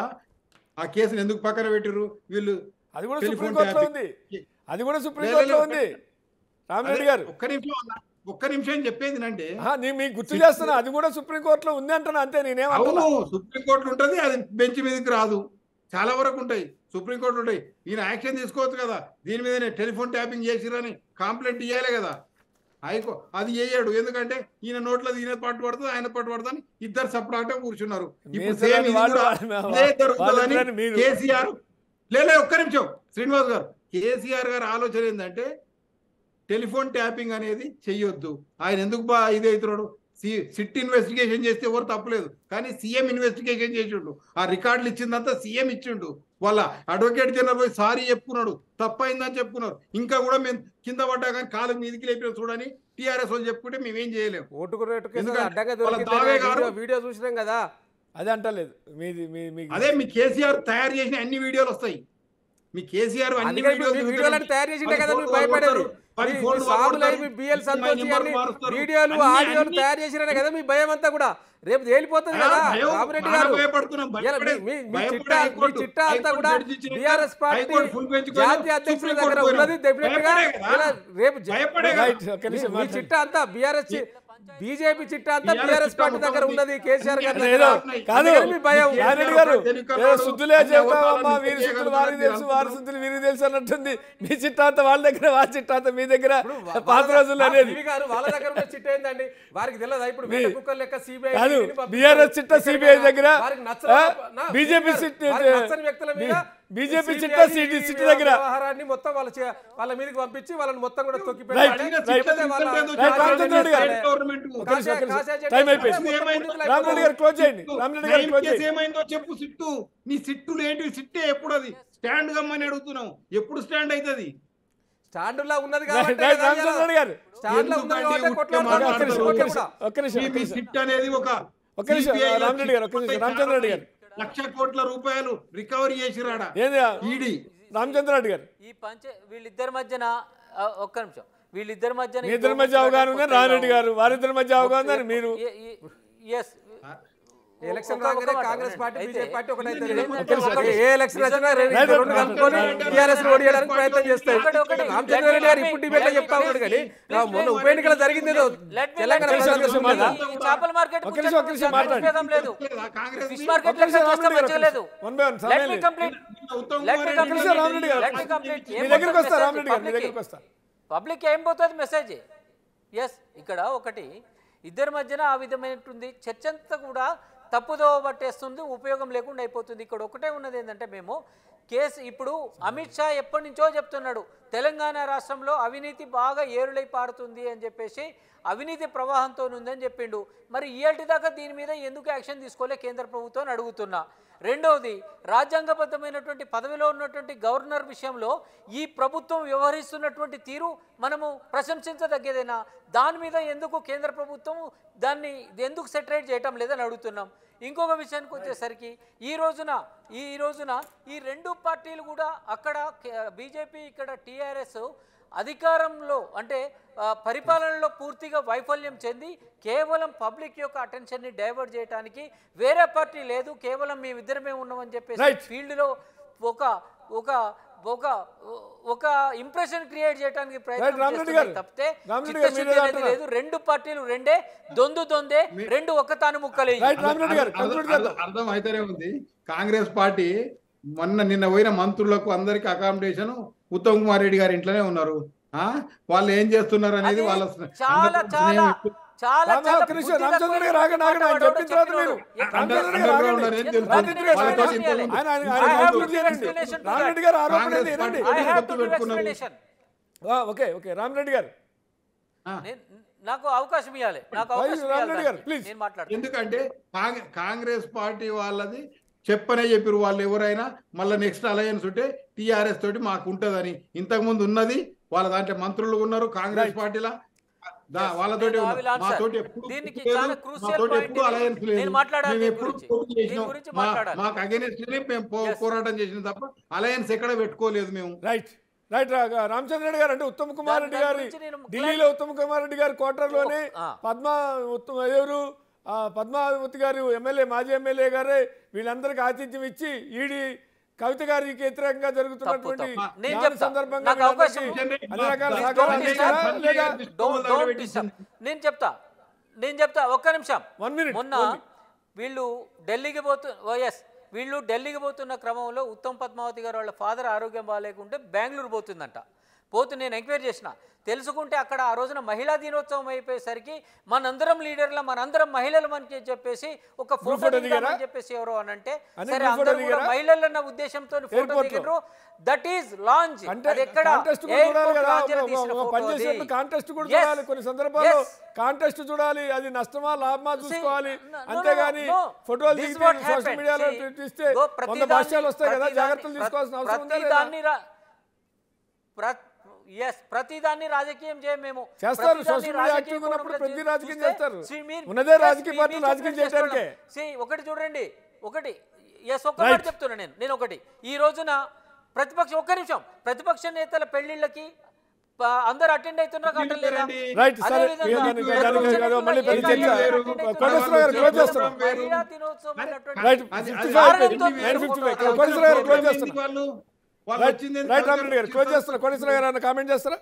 ఆ కేసును ఎందుకు పక్కన పెట్టిర్రు వీళ్ళు అది కూడా టెలిఫోన్ సుప్రీంకోర్టులో ట్యాపింగ్. ఉంది అది కూడా లే, సుప్రీంకోర్టులో లే, ఉంది రామిరెడ్డి అదే, గారు ఒక్క నిమిషం అన్న. ఒక్క నిమిషం చెప్పేది నండి ఆహా, నీ మీకు గుర్తు చేస్తున్నా అది కూడా సుప్రీంకోర్టులో ఉంది అంటున్నా అంతే నేనేమంటున్నా అవును సుప్రీంకోర్టు ఉంటుంది అది బెంచ్ మీదకి రాదు చాలా వరకు ఉంటాయి సుప్రీంకోర్టు ఉంటాయి ఈయన యాక్షన్ తీసుకోవచ్చు కదా దీని మీదనే టెలిఫోన్ ట్యాపింగ్ చేసిరని కంప్లైంట్ ఇవ్వాలి కదా హైకో అది చేయడు ఎందుకంటే ఈయన నోట్లో ఈయన పట్టు పడుతుంది ఆయన పట్టు పడుతుంది ఇద్దరు సపరేట్ కూర్చున్నారు ఇప్పుడు మీరు సేమ్ ఇది వాళ్ళు- కూడా వాళ్ళు- ఇదే జరుగుతుందని వాళ్ళిద్దరిని మీరు- కేసీఆర్ లేలే ఒక్క నిమిషం శ్రీనివాస్ గారు కేసీఆర్ గారి ఆలోచన ఏంటంటే టెలిఫోన్ ట్యాపింగ్ అనేది చెయ్యొద్దు ఆయన ఎందుకు బా ఇది అవుతున్నాడు సి- సిట్ ఇన్వెస్టిగేషన్ చేస్తే ఎవరు తప్పలేదు కానీ సీఎం ఇన్వెస్టిగేషన్ చేసిండు ఆ రికార్డులు ఇచ్చిందంతా సీఎం ఇచ్చిండు వాళ్ళ అడ్వకేట్ జనరల్ పోయి సారీ చెప్పుకున్నాడు తప్పైందని చెప్పుకున్నారు ఇంకా కూడా మేము కింద పడ్డా కానీ కాలు మీదికి లేపిన చూడని టీఆర్ఎస్ వాళ్ళు చెప్పుకుంటే మేమేం చేయలేము ఓటుకు రేటు కేసు ఎందుకంటే అడ్డంగా వాళ్ళ దొరికింది దావే గారు- వీడియో- వీడియో చూసినాం కదా అది అంటలేదు మీది మీ మీకు అదే మీ కేసీఆర్ తయారు చేసిన అన్ని వీడియోలు వస్తాయి మీ కేసీఆర్ అన్ని అందుకని వీడియోలు మీ చూపిస్తారు. వీడియోలను తయారు చేసిండే పది కదా మీరు ఫోటోలు భయపడేది కొడతారు, పది మీ- మీ ఫోటోలు సాములై కొడతారు, మీ బిఎల్ మీ సంతోష్ నెంబర్ అన్ని మారుస్తారు. వీడియోలు అన్ని- ఆడియోలు అన్ని- తయారు చేసిరనే కదా మీ భయం అంతా కూడా రేపు తేలిపోతుంది ఆ, కదా భయం, రామిరెడ్డి బాగా గారు భయపడుతున్నాం, ఇలా భయపడే- మీ- మీ భయపడే చిట్టా మీ హైకోర్టు- చిట్టా అంతా హైకోర్టు కూడా జడ్జి ఇచ్చినాక BRS party high court full bench కు జాతీయ అధ్యక్షుల సుప్రీం దగ్గర కోర్టు ఉన్నది పోయినాం. డెఫినెట్ గా భయపడే కదా? ఇలా రేపు జ- భయపడే మీ- రైట్, ఒక్క నిమిషం మీ మాట్లాడండి. చిట్టా అంతా బీఆర్ఎస్ బీజేపీ చిట్టా అంతా TRS బీఆర్ఎస్ చిట్టా పార్టీ మొత్తం దగ్గర ఉంది. ఉన్నది కేసీఆర్ గారి అదే దగ్గర. ఏదో కాదు అందుకని మీ భయం మీ యారెడ్డి గారు తెలియకన్నాడు. ఏదో శుద్ధులే అన్ని చెబుతావమ్మా అవతారాలు వీరి మీకు శుద్ధులు వారికి చేయగలుగుతారు తెలుసు మీరు వారి శుద్ధులు వీరికి తెలుసు అన్నట్టుంది మీ చిట్టాంత వాళ్ళ దగ్గర వారి చిట్టాంత మీ దగ్గర వా- పాత వాళ్ళ- రోజుల్లో ఆ అనేది టీవీ గారు వాళ్ళ దగ్గర ఉన్న చిట్ట ఏందండి వారికి తెలియదా ఇప్పుడు వేట కుక్కర్ లెక్క సిబిఐ కాదు, BRS చిట్ట CBI దగ్గర, ఆ, BJP చిట్ట- నచ్చని వ్యక్తుల మీద BJP చిట్ట CBI సిటీ చిట్ట దగ్గర. వ్యవహారాన్ని మొత్తం వాళ్ళ చే- వాళ్ళ మీదకి పంపించి వాళ్ళని మొత్తం కూడా తొక్కి రైట్, పెట్టాలి. రైట్. లేకపోతే వాళ్ళ- రైట్, రామచంద్ర రెడ్డి గారు. కాశీ- గవర్నమెంట్ ఒక్క నిమిషం, ఒక్క నిమిషం. కాశీ టైం జడ్జి అయిపోయింది. మొత్తం ఏమైంది? పూర్తిగా రామరెడ్డి గారు క్లోజ్ చేయండి రామరెడ్డి గారు నయం క్లోజ్ కేసు చేయండి ఏమైందో చెప్పు సిట్టు నీ సిట్టులు ఏంటి సిట్టే ఎప్పుడు అది స్టాండ్ గమ్మని అడుగుతున్నాం ఎప్పుడు స్టాండ్ అవుతుంది స్టాండ్ లా ఉన్నది రైట్, కాబట్టి రైట్, రామచంద్ర రెడ్డి గారు స్టాండ్ లో ఉన్నది కాబట్టి ఎందుకంటే కొట్లాడుతున్నారు. ఒక్క నిమిషం, ఓకే ఒక్క కూడా. నిమిషం, ఒక్క నిమిషం, మీ- ఒక్క మీ నిమిషం. సిట్ అనేది ఒక ఒక్క నిమిషం, CBI లో రామరెడ్డి గారు, ఒక్క నిమిషం, చిట్ రామచంద్ర రెడ్డి గారు. లక్ష కోట్ల రూపాయలు రికవరీ చేసిరాడా ఏంది ఈడీ రామచంద్ర రెడ్డి గారు ఈ పంచ వీళ్ళిద్దరి మధ్యన ఆ, ఒక్క నిమిషం వీళ్ళిద్దరి మధ్యన మీ ఇద్దరి మధ్య అవగాహన ఉందని రామరెడ్డి గారు వారిద్దరి మధ్య అవగాహన ఉందని మీరు ఎస్ ఎలక్షన్ ఒక- రాగానే ఒక మాట కాంగ్రెస్ పార్టీ అయితే బీజేపీ పార్టీ ఒకటి ఇది అవుతుంది. ఏంటంటే ఒక ఏ ఎలక్షన్ వచ్చినా రెండు రైట్, రెండు కలుపుకొని రైట్, టీఆర్ఎస్ ఓడియడానికి ప్రయత్నం చేస్తాయి ఒకటి, ఒకటి. రామచంద్ర రెడ్డి గారు ఇప్పుడు డిబేట్ లో Let me చెప్తా ఉన్నాడు కానీ please, ఆ, మొన్న ఉప ఎన్నికల జరిగింది ఏదో Let me- తెలంగాణ ఒక్క నిమిషం, ప్రజలకు ఒక్క నిమిషం తెలియదా? మాట్లాడండి. ఈ చేపల మార్కెట్ ఒక్క నిమిషం, ఒక్క నిమిషం మాట్లాడండి. భేదం లేదు కాంగ్రెస్ ఫిష్ ని- మార్కెట్ ఒక్క నిమిషం, చేస్తే రామరెడ్డి గారు, మంచిగా లేదు వన్ బై వన్ లెట్ సమయం మీ లేదు. Complete Uttam let me Kumar Reddy ఒక్క నిమిషం, కంప్లీట్ రామరెడ్డి గారు. లెట్ మీ కంప్లీట్ మీ దగ్గరికి వస్తా రామరెడ్డి గారు మీ దగ్గరికి వస్తా పబ్లిక్ ఏం పోతుంది మెసేజ్ ఎస్ ఇక్కడ ఒకటి ఇద్దరి మధ్యన ఆ విధమైనటువంటి చర్చ అంతా కూడా తప్పుదోవ పట్టేస్తుంది ఉపయోగం లేకుండా అయిపోతుంది ఇక్కడ ఒకటే ఉన్నది ఏంటంటే మేము కేసు ఇప్పుడు అమిత్ షా ఎప్పటి నుంచో చెప్తున్నాడు తెలంగాణ రాష్ట్రంలో అవినీతి బాగా ఏరులై పారుతుంది అని చెప్పేసి అవినీతి ప్రవాహంతో ఉందని చెప్పిండు మరి ఇయటి దాకా దీని మీద ఎందుకు యాక్షన్ తీసుకోలే కేంద్ర ప్రభుత్వం అని అడుగుతున్నా రెండవది రాజ్యాంగబద్ధమైనటువంటి పదవిలో ఉన్నటువంటి గవర్నర్ విషయంలో ఈ ప్రభుత్వం వ్యవహరిస్తున్నటువంటి తీరు మనము ప్రశంసించదగ్గేదేనా దాని మీద ఎందుకు కేంద్ర ప్రభుత్వం దాన్ని ఎందుకు సెటరేట్ చేయటం లేదని అడుగుతున్నాం ఇంకొక విషయానికి వచ్చేసరికి ఈ రోజున ఈ రోజున ఈ రెండు పార్టీలు కూడా అక్కడ బీజేపీ ఇక్కడ టీఆర్ఎస్ అధికారంలో అంటే ఆ, పరిపాలనలో పూర్తిగా వైఫల్యం చెంది కేవలం పబ్లిక్ యొక్క అటెన్షన్ని డైవర్ట్ చేయడానికి వేరే పార్టీ లేదు కేవలం మేమిద్దరమే ఉన్నామని చెప్పేసి Right. ఫీల్డ్లో ఒక ఒక ఒక ఒక ఇంప్రెషన్ క్రియేట్ చేయడానికి ప్రయత్నం రామరెడ్డి చేస్తున్నాయి గారు. తప్పితే రామరెడ్డి గారు, చిత్తశుద్ధి మీరేదో అనేది అంటున్నారు. లేదు రెండు పార్టీలు రెండే దొందు దొందే రెండు ఒక్క తాను ముక్కలే రైట్ రామరెడ్డి గారు కంక్లూడ్ చేద్దాం అర్థం అయితేనే ఉంది కాంగ్రెస్ పార్టీ మొన్న నిన్న పోయిన మంత్రులకు అందరికి అకామిడేషన్ ఉత్తమ్ కుమార్ రెడ్డి గారి ఇంట్లోనే ఉన్నారు ఆ వాళ్ళు ఏం చేస్తున్నారు అనేది అది వాళ్ళ చాలా అందరికీ చాలా స్నేహం ఎక్కువ. చాలా రామ, చాలా ఒక్క నిమిషం, బుద్ధి రామచంద్ర తక్కువ గారు ఆగండి, ఆగండి, ఆయన వాడు చెప్పిన తర్వాత చెప్పినోడు. మీరు. ఎక్కడ అండర్- రామచంద్ర గారు అండర్ ఆగండి. గ్రౌండ్ అనేది తెలుసు. రామచంద్ర గారు వాళ్ళతో explanation ఇంత- చేయాలి. ఆయన ఆయన I ఆయన have to కంక్లూడ్ give చేయండి explanation to రామరెడ్డి that. గారు ఆరోపణ కాంగ్రెస్ ఏంటి? వినండి party- I have to give పెట్టుకున్నారు. explanation. ఆ, ఓకే ఓకే రామరెడ్డి గారు ఆ. నేను నాకు అవకాశం ఇవ్వాలి నాకు వై- అవకాశం ఇవ్వాలి రామరెడ్డి గారు, దానికి. please. నేను మాట్లాడతాను ఎందుకంటే కాంగ్- కాంగ్రెస్ పార్టీ వాళ్ళది చెప్పనే చెప్పారు వాళ్ళు ఎవరైనా మళ్ళీ నెక్స్ట్ అలయన్స్ ఉంటే టిఆర్ఎస్ తోటి మాకు ఉంటదని ఇంతకు ముందు ఉన్నది వాళ్ళ దాంట్లో మంత్రులు ఉన్నారు కాంగ్రెస్ పార్టీలా దా- వాళ్ళతోటి నేను I ఉన్నారు. will answer. మాతోటి ఎప్పుడు దీనికి లేదు, చాలా crucial మాతోటి point ఎప్పుడు ఇది. అలయన్స్ లేదు నేను మాట్లాడాలి మేము దీని ఎప్పుడు గురించి. పోటీ దీని చేసినాం. గురించి మా- మాట్లాడాలి. మాకు అగేనెస్ట్ మేము పో- Yes. పోరాటం చేసిన తప్ప అలయన్స్ ఎక్కడ పెట్టుకోలేదు మేము రైట్ రైట్ రా- రామచంద్ర రెడ్డి గారు అంటే ఉత్తమ్ కుమార్ దాని- రెడ్డి దాని గారి గురించి నేను ఢిల్లీలో ఉత్తమ్ కుమార్ రెడ్డి గారి క్వార్టర్లోనే ఆ. పద్మ ఉత్తమ ఎవరు ఆ, పద్మావతి గారు ఎమ్మెల్యే మాజీ ఎమ్మెల్యే గారే వీళ్ళందరికీ ఆతిథ్యం ఇచ్చి ఈడీ కవిత గారికి వ్యతిరేకంగా జరుగుతున్నటువంటి తప్పు. నేను దాని చెప్తా. సందర్భంగా నాకు అవకాశం వీళ్ళందరికీ అన్ని రకాల Please సహకారాలు don't అందిస్తారా? disturb. లేదా Don't- don't disturb. నేను చెప్తా నేను చెప్తా ఒక్క నిమిషం One minute, మొన్న only. వీళ్ళు ఢిల్లీకి పోతు ఓ ఎస్ వీళ్ళు ఢిల్లీకి పోతున్న క్రమంలో ఉత్తమ్ పద్మావతి గారు వాళ్ళ ఫాదర్ ఆరోగ్యం బాగాలేకుంటే బెంగళూరు పోతుందంట పోతు నేను ఎంక్వైరీ చేసిన తెలుసుకుంటే అక్కడ ఆ రోజున మహిళా దినోత్సవం అయిపోయేసరికి మనందరం లీడర్ల మనందరం మహిళలు అని చెప్పేసి ఒక ఫోటో photo దిగారా? దిగామని చెప్పేసి ఎవరో అని అంటే అని సరే group photo అందరూ కూడా దిగారా? మహిళలన్న ఉద్దేశంతో ఫోటో Airport లో. దిగినారు దట్ ఈస్ లాంచ్ అంటే అది ఎక్కడ కాంటెస్ట్ కూడా Airport చూడాలి కదా launch లో తీసిన ఒక- ఒక photo పని అది. చేసినప్పుడు కాంటెస్ట్ కూడా Yes. చూడాలి కొన్ని సందర్భాల్లో Yes. కాంటెస్ట్ చూడాలి అది నష్టమా లాభమా చూసుకోవాలి no, no, అంతేగాని no. ఫోటోలు This is దిగి what సోషల్ happened. మీడియాలో See, తీస్తే go ప్రతి వంద భాష్యాలు దాన్ని- వస్తాయి కదా ప్రతి జాగ్రత్తలు దాన్ని- తీసుకోవాల్సిన అవసరం ఉందా ప్రతి లేదా? దాన్ని రా- ప్ర- ఎస్ ప్రతి దాన్ని రాజకీయం చేయం మేము చేస్తారు. ప్రతి దాన్ని సోషల్ మీడియా రాజకీయ యాక్టివ్గా ఉన్నప్పుడు కోణంలో ప్రతి చూ- రాజకీయం చూస్తే, చేస్తారు. see, మీరు- ఉన్నదే yes, రాజకీయ మీ- పార్టీలు మీరు రాజకీయం చెప్పినట్టు చేయడానికే. చేస్తున్నాం. See, ఒకటి చూడండి ఒకటి ఎస్ ఒక్క Right. మాట చెప్తున్నా నేను నేను ఒకటి ఈ రోజున ప్రతిపక్ష ఒక్క నిమిషం ప్రతిపక్ష నేతల పెళ్లిళ్ళకి ప- అందరు అటెండ్ అవుతున్నారు ఎందుకు అటెండ్ లేదా లేరండి? రైట్ అదే సరే విధంగా ఇక దానికి- ప్రతిపక్ష దానికి నేతలు కాదు, మళ్ళీ ఏ పెద్ద కార్యక్రమం చర్చ వేరు. attend అవుతున్నారు? కోటేశ్వర గారు క్లోజ్ చేస్తున్నాం వేరు. మహిళా దినోత్సవం ఉన్నటువంటి రైట్ అది- ఫిఫ్టీ అది- ఫైవ్ ఆనందంతో అయిపోయింది. నైన్ ఫిఫ్టీ ఫైవ్ మీరు కోటేశ్వర గారు క్లోజ్ ఎందుకు చేస్తున్నా వాళ్ళు వాళ్ళు రైట్ వచ్చింది రైట్ రామరెడ్డి గారు క్లోజ్ చేస్తున్నా కోటేశ్వర గారు ఏమైనా కామెంట్ చేస్తారా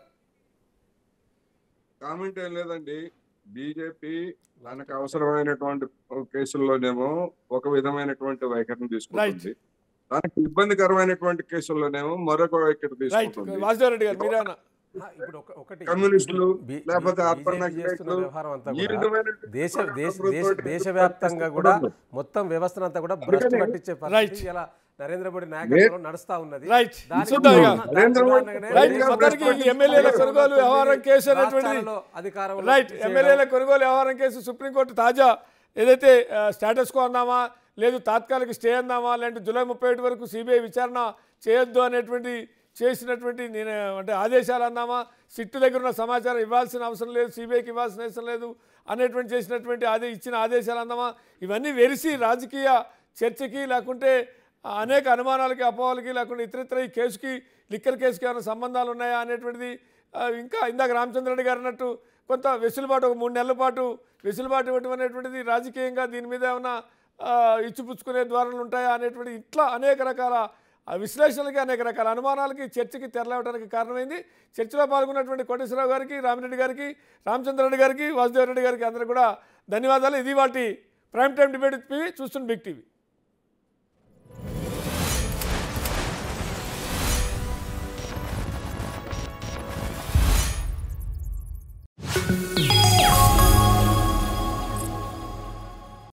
కామెంట్ ఏం లేదండి బీజేపీ తనకు అవసరమైనటువంటి కేసుల్లోనేమో ఒక విధమైనటువంటి వైఖరిని తీసుకుంటుంది తనకు ఇబ్బందికరమైనటువంటి కేసుల్లోనేమో మరొక వైఖరి రైట్ తీసుకుంటుంది వాసుదేవ్ రెడ్డి గారు మీరేమన్నా ఆ, ఇప్పుడు ఒక- ఒకటి కమ్యూనిస్టులు బి- లేకపోతే బి- అర్బన్ బీజేపీ చేస్తున్న నక్సలైట్లు వ్యవహారం అంతా ఈ కూడా విధమైనటువంటి దేశ దేశ దేశ ప్రభుత్వం దేశవ్యాప్తంగా కూడా మొత్తం వ్యవస్థను అంతా కూడా భ్రష్టు పట్టించే Right. పరిస్థితి ఇలా నరేంద్ర మోడీ నాయకత్వంలో నడుస్తా ఉన్నది Right. దానికి చూద్దాం ఇక. దానికి నరేంద్ర మోడీ ఉదాహరణగానే రైట్ రైట్ మొత్తానికి భ్రష్టు ఈ ఎమ్మెల్యేల పట్టించే కొనుగోలు వ్యవహారం కేసు అనేటువంటిది రాష్ట్రాలలో అధికారంలో రైట్ చేయడం. ఎమ్మెల్యేల కొనుగోలు వ్యవహారం కేసు సుప్రీంకోర్టు తాజా ఏదైతే స్టేటస్ కో అన్నామా లేదు తాత్కాలిక స్టే అందామా లేదంటే జూలై ముప్పై ఒకటి వరకు సిబిఐ విచారణ చేయొద్దు అనేటువంటి చేసినటువంటి నేను అంటే ఆదేశాలు అందామా సిట్టు దగ్గర ఉన్న సమాచారం ఇవ్వాల్సిన అవసరం లేదు సిబిఐకి ఇవ్వాల్సిన అవసరం లేదు అనేటువంటి చేసినటువంటి ఆదే ఇచ్చిన ఆదేశాలు అందామా ఇవన్నీ వెరిసి రాజకీయ చర్చకి లేకుంటే ఆ, అనేక అనుమానాలకి అపోహలకి లేకుంటే ఇతరితర ఈ కేసుకి లిక్కర్ కేసుకి ఏమైనా సంబంధాలు ఉన్నాయా అనేటువంటిది ఆ, ఇంకా ఇందాక రామచంద్రరెడ్డి గారు అన్నట్టు కొంత వెసులుబాటు ఒక మూడు నెలల పాటు వెసులుబాటు ఇవ్వటం అనేటువంటిది రాజకీయంగా దీని మీద ఏమైనా ఆ, ఇచ్చిపుచ్చుకునే ద్వారాలు ఉంటాయా అనేటువంటి ఇట్లా అనేక రకాల ఆ విశ్లేషణలకి అనేక రకాల అనుమానాలకి చర్చకి తెరలేవడానికి కారణమైంది చర్చలో పాల్గొన్నటువంటి కోటేశ్వరరావు గారికి రామిరెడ్డి గారికి రామచంద్రరెడ్డి గారికి వాసుదేవరెడ్డి గారికి అందరూ కూడా ధన్యవాదాలు ఇది వాటి prime time debate with PV చూస్తున్న బిగ్ టీవీ